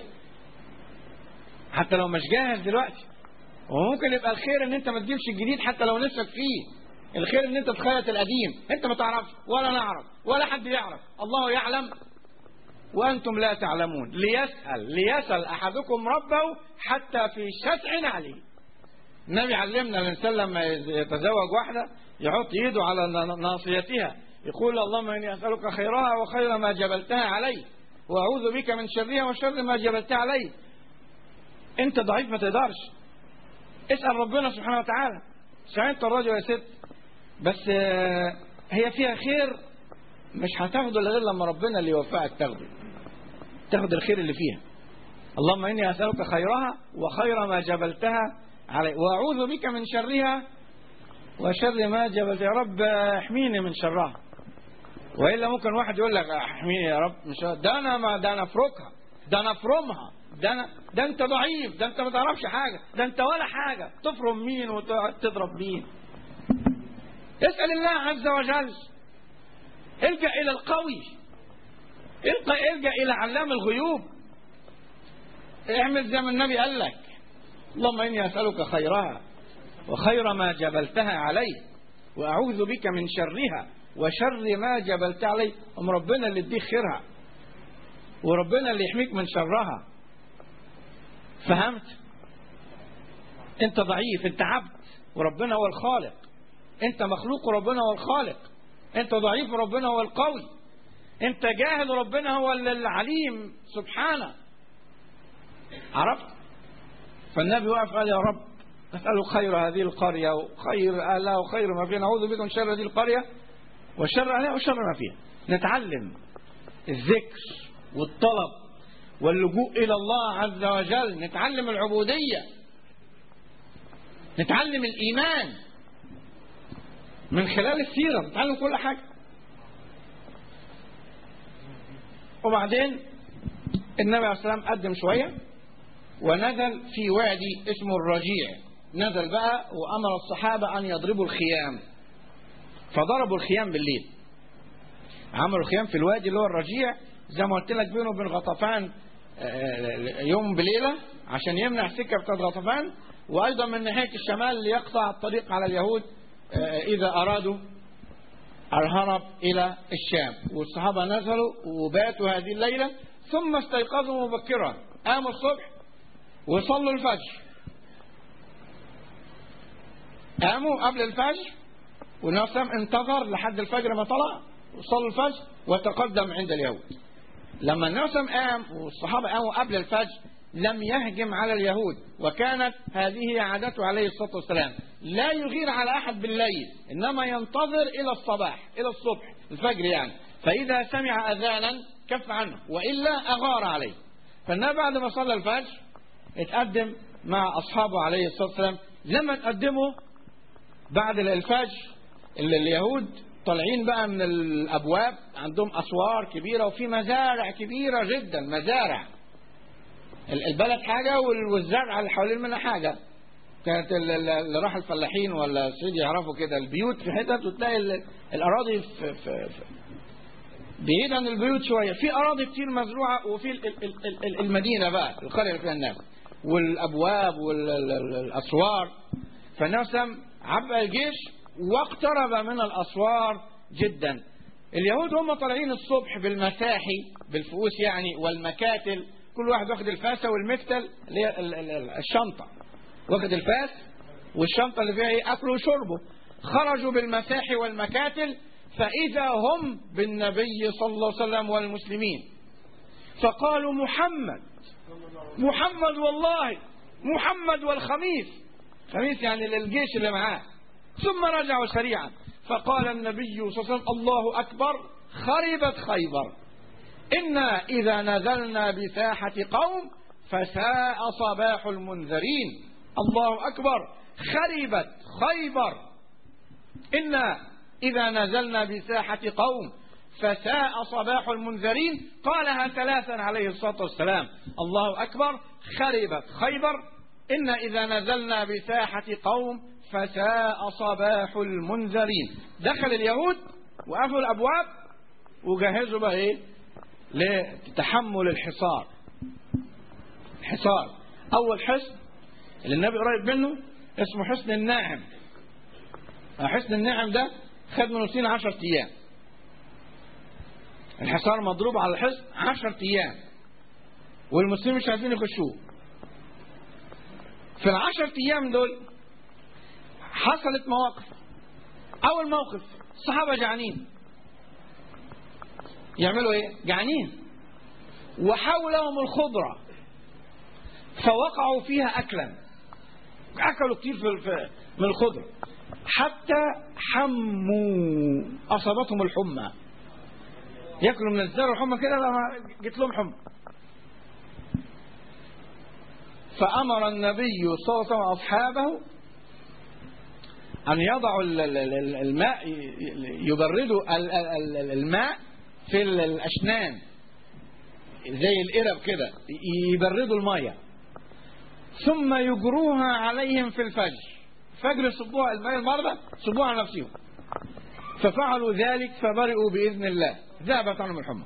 حتى لو مش جاهز دلوقتي وممكن يبقى الخير ان انت ما تجيبش الجديد حتى لو نفسك فيه الخير ان انت تخيط القديم انت ما تعرفش ولا نعرف ولا حد يعرف الله يعلم وانتم لا تعلمون ليسال ليسال احدكم ربه حتى في شسع عليه النبي علمنا الانسان لما يتزوج واحده يحط ايده على ناصيتها يقول اللهم اني اسالك خيرها وخير ما جبلتها عليه واعوذ بك من شرها وشر ما جبلتها عليه انت ضعيف ما تقدرش اسال ربنا سبحانه وتعالى ساعدت الراجل يا ست بس هي فيها خير مش هتاخده الا غير لما ربنا اللي يوفقك تاخده تاخد الخير اللي فيها اللهم اني اسالك خيرها وخير ما جبلتها عليه واعوذ بك من شرها وشر ما جبلت يا رب احميني من شرها والا ممكن واحد يقول لك احميني يا رب مش ده انا ما ده انا افركها ده انا افرمها ده أنا ده انت ضعيف ده انت ما تعرفش حاجه ده انت ولا حاجه تفرم مين وتضرب مين اسال الله عز وجل الجا الى القوي القى الجا الى علام الغيوب اعمل زي ما النبي قال لك اللهم اني اسالك خيرها وخير ما جبلتها عليه واعوذ بك من شرها وشر ما جبلت عليه ام ربنا اللي يديك خيرها وربنا اللي يحميك من شرها فهمت انت ضعيف انت عبد وربنا هو الخالق انت مخلوق وربنا هو الخالق انت ضعيف وربنا هو القوي انت جاهل وربنا هو العليم سبحانه عرفت فالنبي وقف قال يا رب نسأله خير هذه القرية وخير أهلها وخير ما فيها نعوذ بك من شر هذه القرية وشر أهلها وشر ما فيها نتعلم الذكر والطلب واللجوء إلى الله عز وجل نتعلم العبودية نتعلم الإيمان من خلال السيرة نتعلم كل حاجة وبعدين النبي عليه الصلاة والسلام قدم شوية ونزل في وادي اسمه الرجيع نزل بقى وأمر الصحابة أن يضربوا الخيام فضربوا الخيام بالليل عملوا الخيام في الوادي اللي هو الرجيع زي ما قلت لك بينه وبين غطفان يوم بليلة عشان يمنع السكة بتاعت غطفان وأيضا من ناحية الشمال ليقطع الطريق على اليهود إذا أرادوا الهرب إلى الشام والصحابة نزلوا وباتوا هذه الليلة ثم استيقظوا مبكرا قاموا الصبح وصلوا الفجر قاموا قبل الفجر والنبي انتظر لحد الفجر ما طلع وصلوا الفجر وتقدم عند اليهود لما النبي قام والصحابة قاموا قبل الفجر لم يهجم على اليهود وكانت هذه عادته عليه الصلاة والسلام لا يغير على أحد بالليل إنما ينتظر إلى الصباح إلى الصبح الفجر يعني فإذا سمع أذانا كف عنه وإلا أغار عليه فالنبي بعد ما صلى الفجر اتقدم مع أصحابه عليه الصلاة والسلام لما تقدموا بعد الفجر اللي اليهود طالعين بقى من الأبواب عندهم أسوار كبيرة وفي مزارع كبيرة جدا مزارع البلد حاجة والزرع اللي حوالين منها حاجة كانت اللي راح الفلاحين ولا السيد يعرفوا كده البيوت في حتت وتلاقي الأراضي في, في, في بعيد عن البيوت شوية في أراضي كتير مزروعة وفي ال- ال- ال- ال- المدينة بقى القرية اللي فيها الناس والأبواب والأسوار فالنبي صلى الله عليه وسلم عبأ الجيش واقترب من الأسوار جدا اليهود هم طالعين الصبح بالمساحي بالفؤوس يعني والمكاتل كل واحد واخد الفاسة والمكتل اللي هي ال- ال- ال- الشنطة واخد الفاس والشنطة اللي فيها ايه أكله وشربه خرجوا بالمساحي والمكاتل فإذا هم بالنبي صلى الله عليه وسلم والمسلمين فقالوا محمد محمد والله محمد والخميس خميس يعني للجيش اللي معاه ثم رجعوا سريعا فقال النبي صلى الله عليه وسلم الله أكبر خربت خيبر إنا إذا نزلنا بساحة قوم فساء صباح المنذرين الله أكبر خربت خيبر إنا إذا نزلنا بساحة قوم فساء صباح المنذرين قالها ثلاثا عليه الصلاة والسلام الله أكبر خربت خيبر إن إذا نزلنا بساحة قوم فساء صباح المنذرين دخل اليهود وقفوا الأبواب وجهزوا بقى إيه لتحمل الحصار حصار أول حصن اللي النبي قريب منه اسمه حصن الناعم حصن الناعم ده خد منه سنين 10 أيام الحصار مضروب على الحصن 10 أيام والمسلمين مش عايزين يخشوه في العشر أيام دول حصلت مواقف أول موقف الصحابة جعانين يعملوا إيه؟ جعانين وحولهم الخضرة فوقعوا فيها أكلا أكلوا كتير في في- من الخضرة حتى حموا أصابتهم الحمى ياكلوا من الزرع الحمى كده لما جت لهم حمى فأمر النبي صلى الله عليه وسلم أصحابه أن يضعوا ال- ال- ال- الماء يبردوا ال- ال- ال- الماء في ال- الأشنان زي القرب كده يبردوا المية ثم يجروها عليهم في الفجر فجر يصبوها الماء المرضى صبوها على نفسهم ففعلوا ذلك فبرئوا بإذن الله ذهبت عنهم الحمى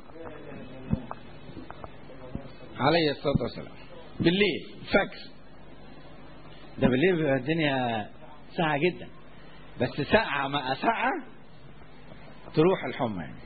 عليه الصلاة والسلام بالليل فجر ده بالليل بيبقى الدنيا ساعة جدا بس ساعة مع ساعة تروح الحمى يعني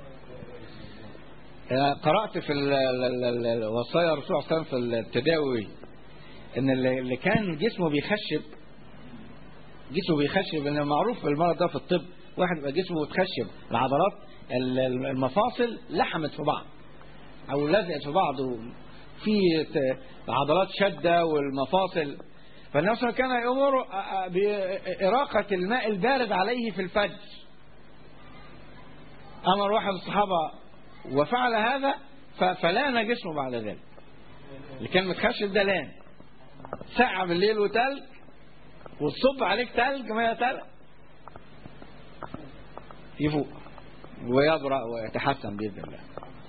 آه، قرأت في ال- ال- ال- ال- وصايا الرسول صلى الله عليه وسلم في التداوي ان اللي اللي كان جسمه بيخشب جسمه بيخشب ان معروف في المرض ده في الطب واحد يبقى جسمه متخشب العضلات ال- ال- المفاصل لحمت في بعض او لزقت في بعض في ت- عضلات شده والمفاصل فالنبي صلى الله عليه وسلم كان يامر أ- أ- باراقه الماء البارد عليه في الفجر امر واحد من الصحابه وفعل هذا ف- فلان جسمه بعد ذلك اللي كان متخشب ده لان ساعة بالليل وتلج والصب عليك تلج ما تلج يفوق ويبرأ ويتحسن بإذن الله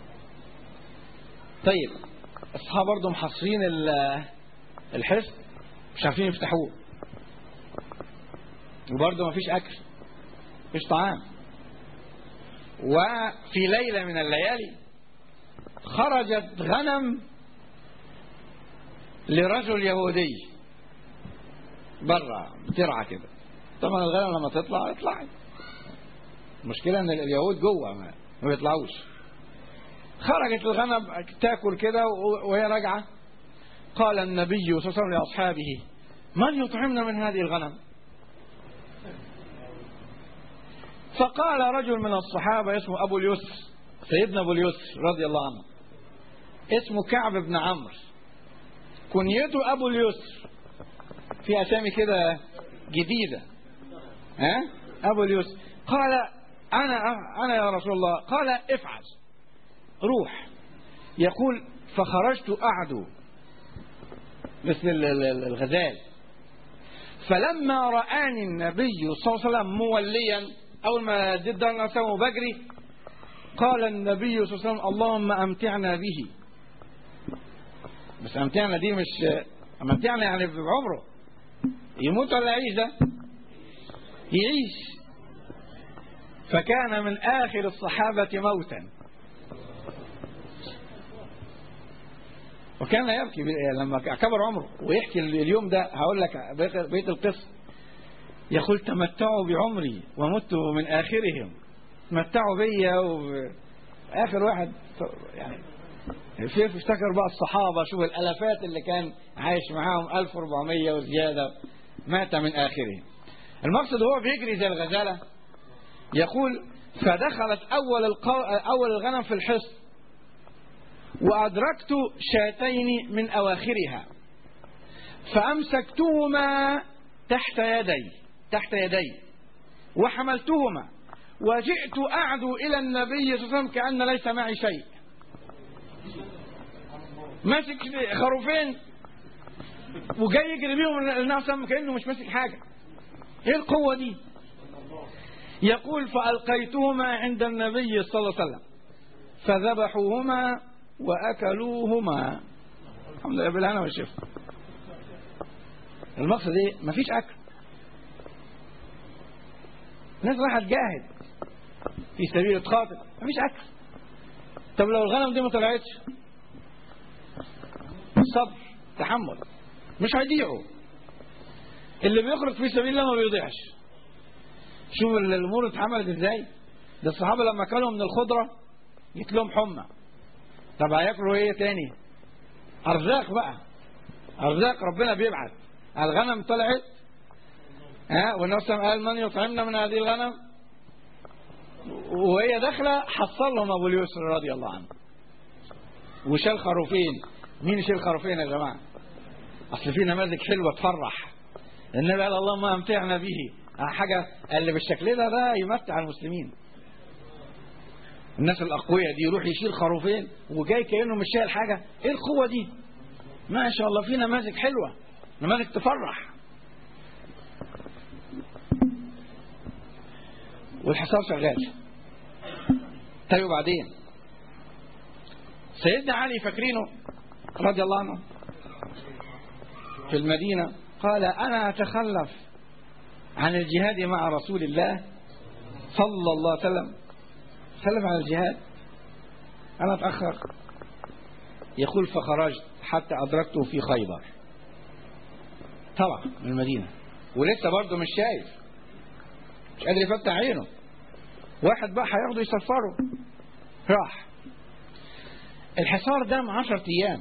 طيب الصحابة برضه محصرين ال- الحصن مش عارفين يفتحوه وبرضه مفيش أكل مفيش طعام وفي ليلة من الليالي خرجت غنم لرجل يهودي برا بترعى كده طبعا الغنم لما تطلع اطلعي المشكلة ان اليهود جوه ما, ما بيطلعوش خرجت الغنم تاكل كده و- وهي راجعة قال النبي صلى الله عليه وسلم لأصحابه من يطعمنا من هذه الغنم فقال رجل من الصحابة اسمه أبو اليسر سيدنا أبو اليسر رضي الله عنه اسمه كعب بن عمرو كنيته أبو اليسر في أسامي كده جديدة ها أبو اليسر قال أنا أنا يا رسول الله قال افعل روح يقول فخرجت أعدو مثل ال- ال- ال- الغزال فلما رآني النبي صلى الله عليه وسلم موليا أول ما اديت دار نفسه وبجري قال النبي صلى الله عليه وسلم اللهم أمتعنا به بس أمتعنا دي مش أمتعنا يعني بعمره يموت ولا يعيش ده يعيش فكان من آخر الصحابة موتا وكان يبكي لما كبر عمره ويحكي اليوم ده هقول لك بيت القصة يقول تمتعوا بعمري ومت من آخرهم تمتعوا بيا وآخر واحد يعني في افتكر بقى الصحابة شوف الألفات اللي كان عايش معاهم 1400 وزيادة مات من آخرهم المقصد هو بيجري زي الغزالة يقول فدخلت أول, القو... أول الغنم في الحصن وأدركت شاتين من أواخرها فأمسكتهما تحت يدي تحت يدي وحملتهما وجئت أعدو إلى النبي صلى الله عليه وسلم كأن ليس معي شيء ماسك خروفين وجاي يجري بيهم النبي صلى الله كأنه مش ماسك حاجة ايه القوة دي يقول فألقيتهما عند النبي صلى الله عليه وسلم فذبحوهما وأكلوهما الحمد لله بالهنا والشفا المقصد ايه مفيش أكل الناس راحت تجاهد في سبيل الخاطر مفيش أكل طب لو الغنم دي ما طلعتش صبر تحمل مش هيضيعوا اللي بيخرج في سبيل الله ما بيضيعش شوف الامور اتعملت ازاي ده الصحابه لما كانوا من الخضره جت لهم حمى طب هياكلوا ايه تاني ارزاق بقى ارزاق ربنا بيبعت الغنم طلعت ها والنبي قال من يطعمنا من هذه الغنم وهي داخله حصل لهم ابو اليسر رضي الله عنه وشال خروفين مين يشيل خروفين يا جماعه اصل في نماذج حلوه تفرح النبي قال اللهم امتعنا به حاجه اللي بالشكل ده ده يمتع المسلمين الناس الاقوياء دي يروح يشيل خروفين وجاي كانه مش شايل حاجه ايه القوه دي ما شاء الله في نماذج حلوه نماذج تفرح والحصار شغال طيب وبعدين سيدنا علي فاكرينه رضي الله عنه في المدينة قال أنا أتخلف عن الجهاد مع رسول الله صلى الله عليه وسلم تخلف عن الجهاد أنا أتأخر يقول فخرجت حتى أدركته في خيبر طلع من المدينة ولسه برضه مش شايف مش قادر يفتح عينه واحد بقى هياخده يسفره راح الحصار ده من 10 ايام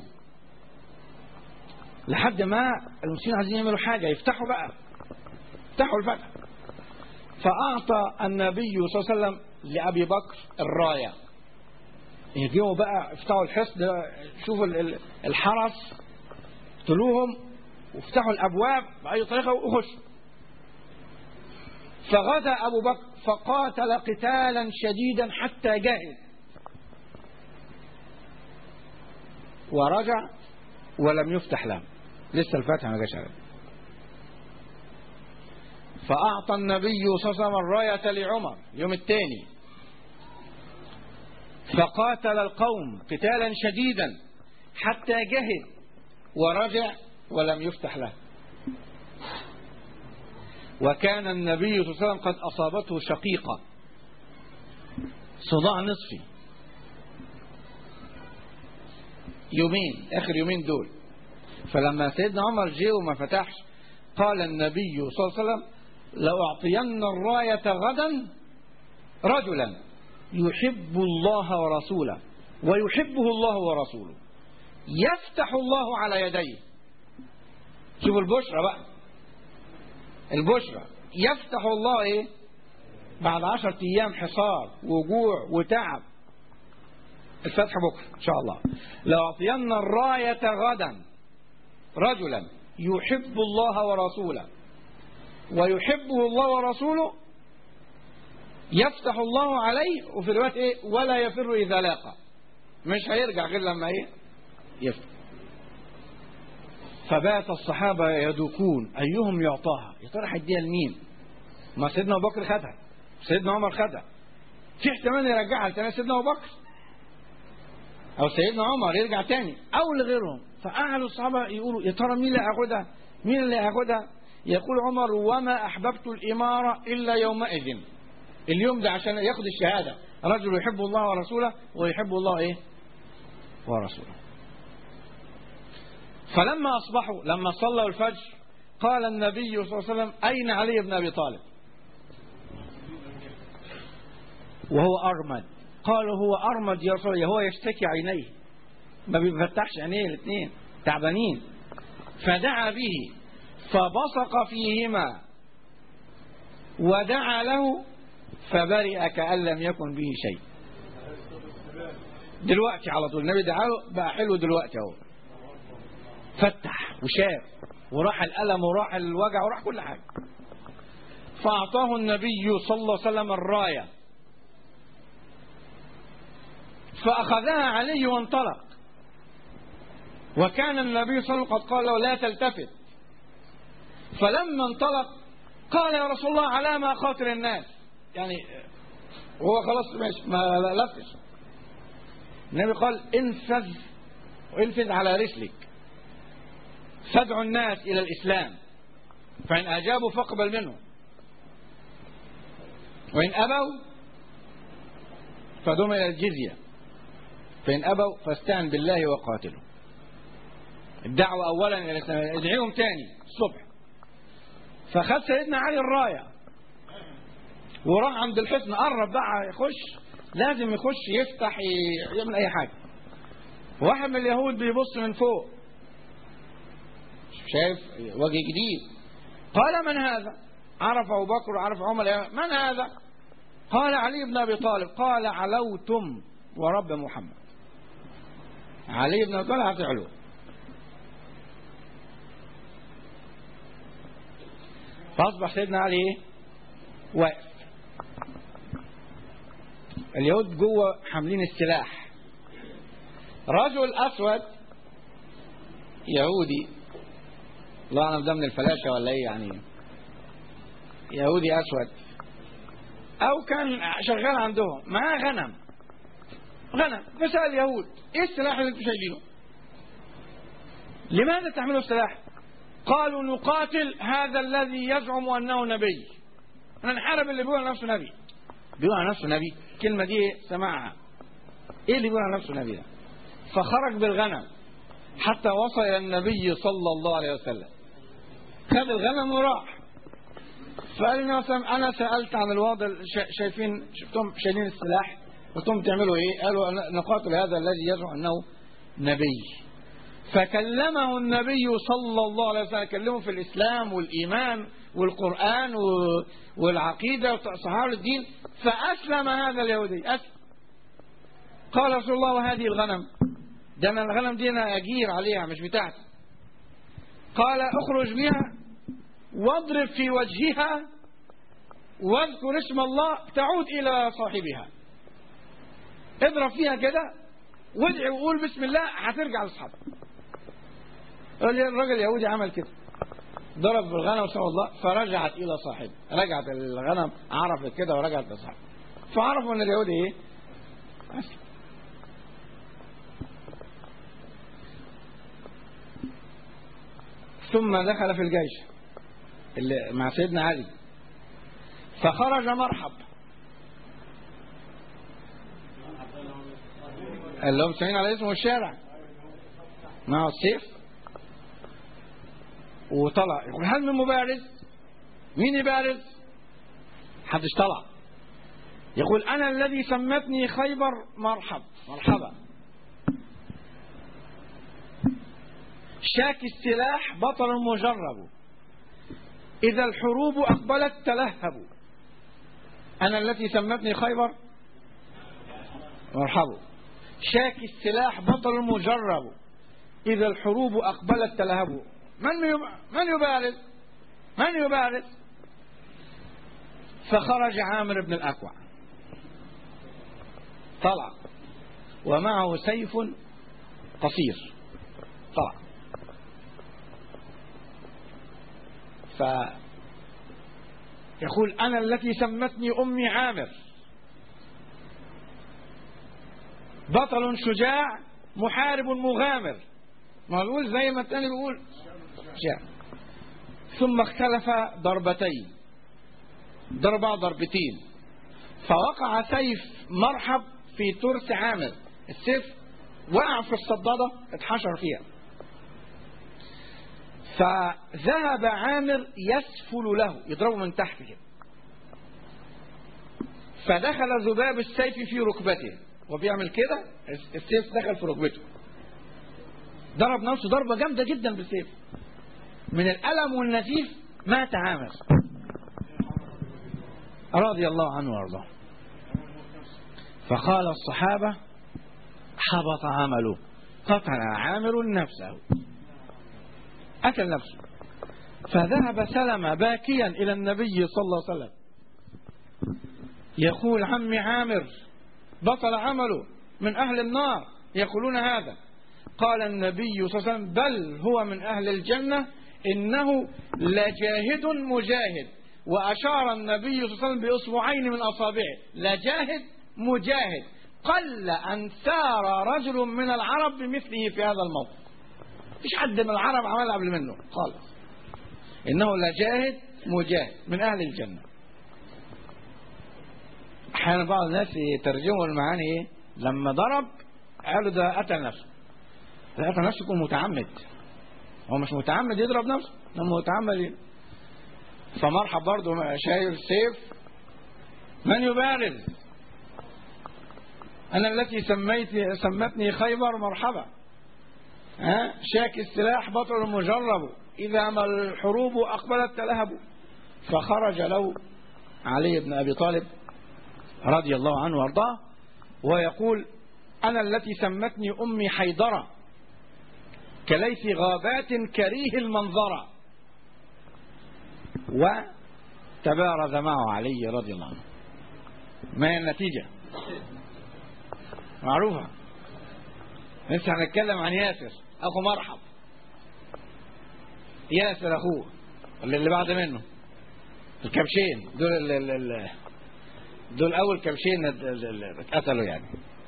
لحد ما المسلمين عايزين يعملوا حاجه يفتحوا بقى يفتحوا الفتح فاعطى النبي صلى الله عليه وسلم لابي بكر الرايه يجيبوا بقى افتحوا الحصن شوفوا الحرس اقتلوهم وافتحوا الابواب باي طريقه وخشوا فغدا ابو بكر فقاتل قتالا شديدا حتى جهز ورجع ولم يفتح له لسه الفتح ما جاش عليه فأعطى النبي صلى الله عليه وسلم الراية لعمر يوم الثاني فقاتل القوم قتالا شديدا حتى جهد ورجع ولم يفتح له وكان النبي صلى الله عليه وسلم قد أصابته شقيقة صداع نصفي يومين آخر يومين دول فلما سيدنا عمر جه وما فتحش قال النبي صلى الله عليه وسلم لأعطين الراية غدا رجلا يحب الله ورسوله ويحبه الله ورسوله يفتح الله على يديه شوفوا البشرى بقى البشرى يفتح الله ايه بعد عشرة ايام حصار وجوع وتعب الفتح بكره ان شاء الله لأعطين الراية غدا رجلا يحب الله ورسوله ويحبه الله ورسوله يفتح الله عليه وفي الوقت ايه ولا يفر اذا لاقى مش هيرجع غير لما ايه يفتح فبات الصحابة يدوكون أيهم يعطاها يا ترى هيديها لمين ما سيدنا أبو بكر خدها سيدنا عمر خدها في احتمال يرجعها لتاني سيدنا أبو بكر أو سيدنا عمر يرجع تاني أو لغيرهم فقعدوا الصحابة يقولوا يا ترى مين اللي هياخدها مين اللي هياخدها يقول عمر وما أحببت الإمارة إلا يومئذ اليوم ده عشان ياخد الشهادة رجل يحب الله ورسوله ويحب الله إيه ورسوله فلما أصبحوا لما صلوا الفجر قال النبي صلى الله عليه وسلم أين علي بن أبي طالب وهو أرمد قالوا هو أرمد يا رسول الله هو يشتكي عينيه ما بيفتحش عينيه الاثنين تعبانين فدعا به فبصق فيهما ودعا له فبرئ كأن لم يكن به شيء دلوقتي على طول النبي دعا له بقى حلو دلوقتي اهو فتح وشاف وراح الألم وراح الوجع وراح كل حاجة فأعطاه النبي صلى الله عليه وسلم الراية فأخذها علي وانطلق وكان النبي صلى الله عليه وسلم قد قال له لا تلتفت فلما انطلق قال يا رسول الله على ما خاطر الناس يعني هو خلاص ماشي ما لفش النبي قال انفذ وانفذ على رسلك فادعوا الناس إلى الإسلام فإن أجابوا فاقبل منهم وإن أبوا فدم إلى الجزية فإن أبوا فاستعن بالله وقاتلوا الدعوة أولا إلى الإسلام ادعيهم تاني الصبح فخد سيدنا علي الراية وراح عند الحصن قرب بقى يخش لازم يخش يفتح يعمل أي حاجة واحد من اليهود بيبص من فوق شايف وجه جديد قال من هذا عرف أبو بكر وعرف عمر من هذا قال علي بن أبي طالب قال علوتم ورب محمد علي بن أبي طالب هتعلو فأصبح سيدنا علي إيه؟ واقف اليهود جوه حاملين السلاح رجل أسود يهودي الله أعلم ده من الفلاشة ولا إيه يعني يهودي أسود أو كان شغال عندهم معاه غنم غنم فسأل اليهود إيه السلاح اللي أنتم شايلينه؟ لماذا تحملوا السلاح؟ قالوا نقاتل هذا الذي يزعم أنه نبي احنا نحارب اللي بيقول نفسه نبي بيقول على نفسه نبي الكلمة دي سمعها ايه اللي بيقول على نفسه نبي ده فخرج بالغنم حتى وصل الى النبي صلى الله عليه وسلم خد الغنم وراح فقال النبي صلى الله عليه وسلم انا سالت عن الوضع شايفين شفتهم شايلين السلاح قلتهم تعملوا ايه قالوا نقاتل هذا الذي يزعم انه نبي فكلمه النبي صلى الله عليه وسلم كلمه في الإسلام والإيمان والقرآن والعقيدة وصحار الدين فأسلم هذا اليهودي أسلم قال رسول الله وهذه الغنم ده أنا الغنم دي أنا أجير عليها مش بتاعتي قال اخرج بها واضرب في وجهها واذكر اسم الله تعود إلى صاحبها اضرب فيها كده وادعي وقول بسم الله هترجع لاصحابك الراجل اليهودي عمل كده ضرب بالغنم سوى الله فرجعت الى صاحبه رجعت الغنم عرفت كده ورجعت لصاحبه فعرفوا ان اليهودي ايه أسلم. ثم دخل في الجيش اللي مع سيدنا علي فخرج مرحب اللي هم سمين على اسمه الشارع معه السيف وطلع يقول هل من مبارز مين يبارز حدش طلع يقول أنا الذي سمتني خيبر مرحب مرحبا شاك السلاح بطل مجرب إذا الحروب أقبلت تلهبوا أنا التي سمتني خيبر مرحبا شاك السلاح بطل مجرب إذا الحروب أقبلت تلهبوا من من يبارز من يبارز فخرج عامر بن الأكوع طلع ومعه سيف قصير طلع ف يقول أنا التي سمتني أمي عامر بطل شجاع محارب مغامر ما بيقول زي ما الثاني بيقول شجاع ثم اختلف ضربتين ضربة ضربتين فوقع سيف مرحب في ترس عامر السيف وقع في الصدادة اتحشر فيها فذهب عامر يسفل له يضربه من تحت كده فدخل ذباب السيف في ركبته وبيعمل كده السيف دخل في ركبته ضرب نفسه ضربة جامدة جدا بالسيف من الألم والنزيف مات عامر رضي الله عنه وارضاه فقال الصحابة حبط عمله قتل عامر نفسه قتل نفسه فذهب سلم باكيا إلى النبي صلى الله عليه وسلم يقول عمي عامر بطل عمله من أهل النار يقولون هذا قال النبي صلى الله عليه وسلم بل هو من أهل الجنة إنه لجاهد مجاهد وأشار النبي صلى الله عليه وسلم بإصبعين من أصابعه لجاهد مجاهد قل أن سار رجل من العرب بمثله في هذا الموقف مفيش حد من العرب عمل قبل منه خالص إنه لجاهد مجاهد من أهل الجنة أحيانا بعض الناس يترجموا المعاني إيه لما ضرب قالوا ده قتل نفسه ده قتل نفسه يكون متعمد هو مش متعمد يضرب نفسه لما متعمد ي- فمرحب برضه شايل سيف من يبارز أنا التي سميت سمتني خيبر مرحبا ها شاك السلاح بطل مجرب إذا ما الحروب أقبلت تلهب فخرج له علي بن أبي طالب رضي الله عنه وارضاه ويقول أنا التي سمتني أمي حيدرة كليث غابات كريه المنظرة وتبارز معه علي رضي الله عنه ما هي النتيجة معروفة لسه هنتكلم عن ياسر أخو مرحب ياسر أخوه اللي اللي بعد منه الكبشين دول ال ال ال دول أول كبشين اللي اتقتلوا يعني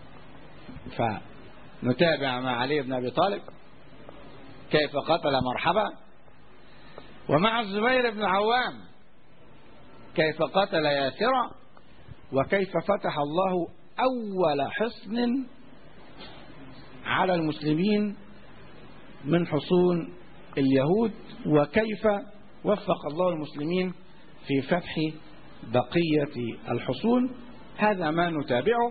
فنتابع مع علي بن أبي طالب كيف قتل مرحبا ومع الزبير بن عوام كيف قتل ياسرا وكيف فتح الله أول حصن على المسلمين من حصون اليهود وكيف وفق الله المسلمين في فتح بقية الحصون هذا ما نتابعه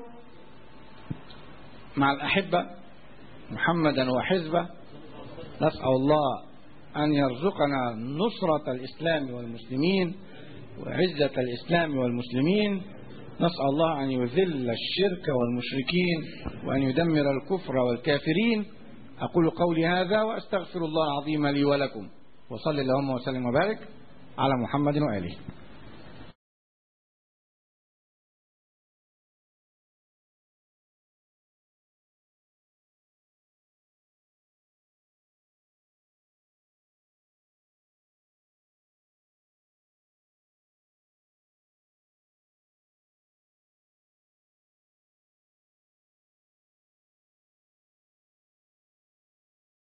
مع الأحبة محمدا وحزبه نسأل الله أن يرزقنا نصرة الإسلام والمسلمين وعزة الإسلام والمسلمين نسأل الله أن يذل الشرك والمشركين وأن يدمر الكفر والكافرين أقول قولي هذا وأستغفر الله العظيم لي ولكم وصل اللهم وسلم وبارك على محمد وآله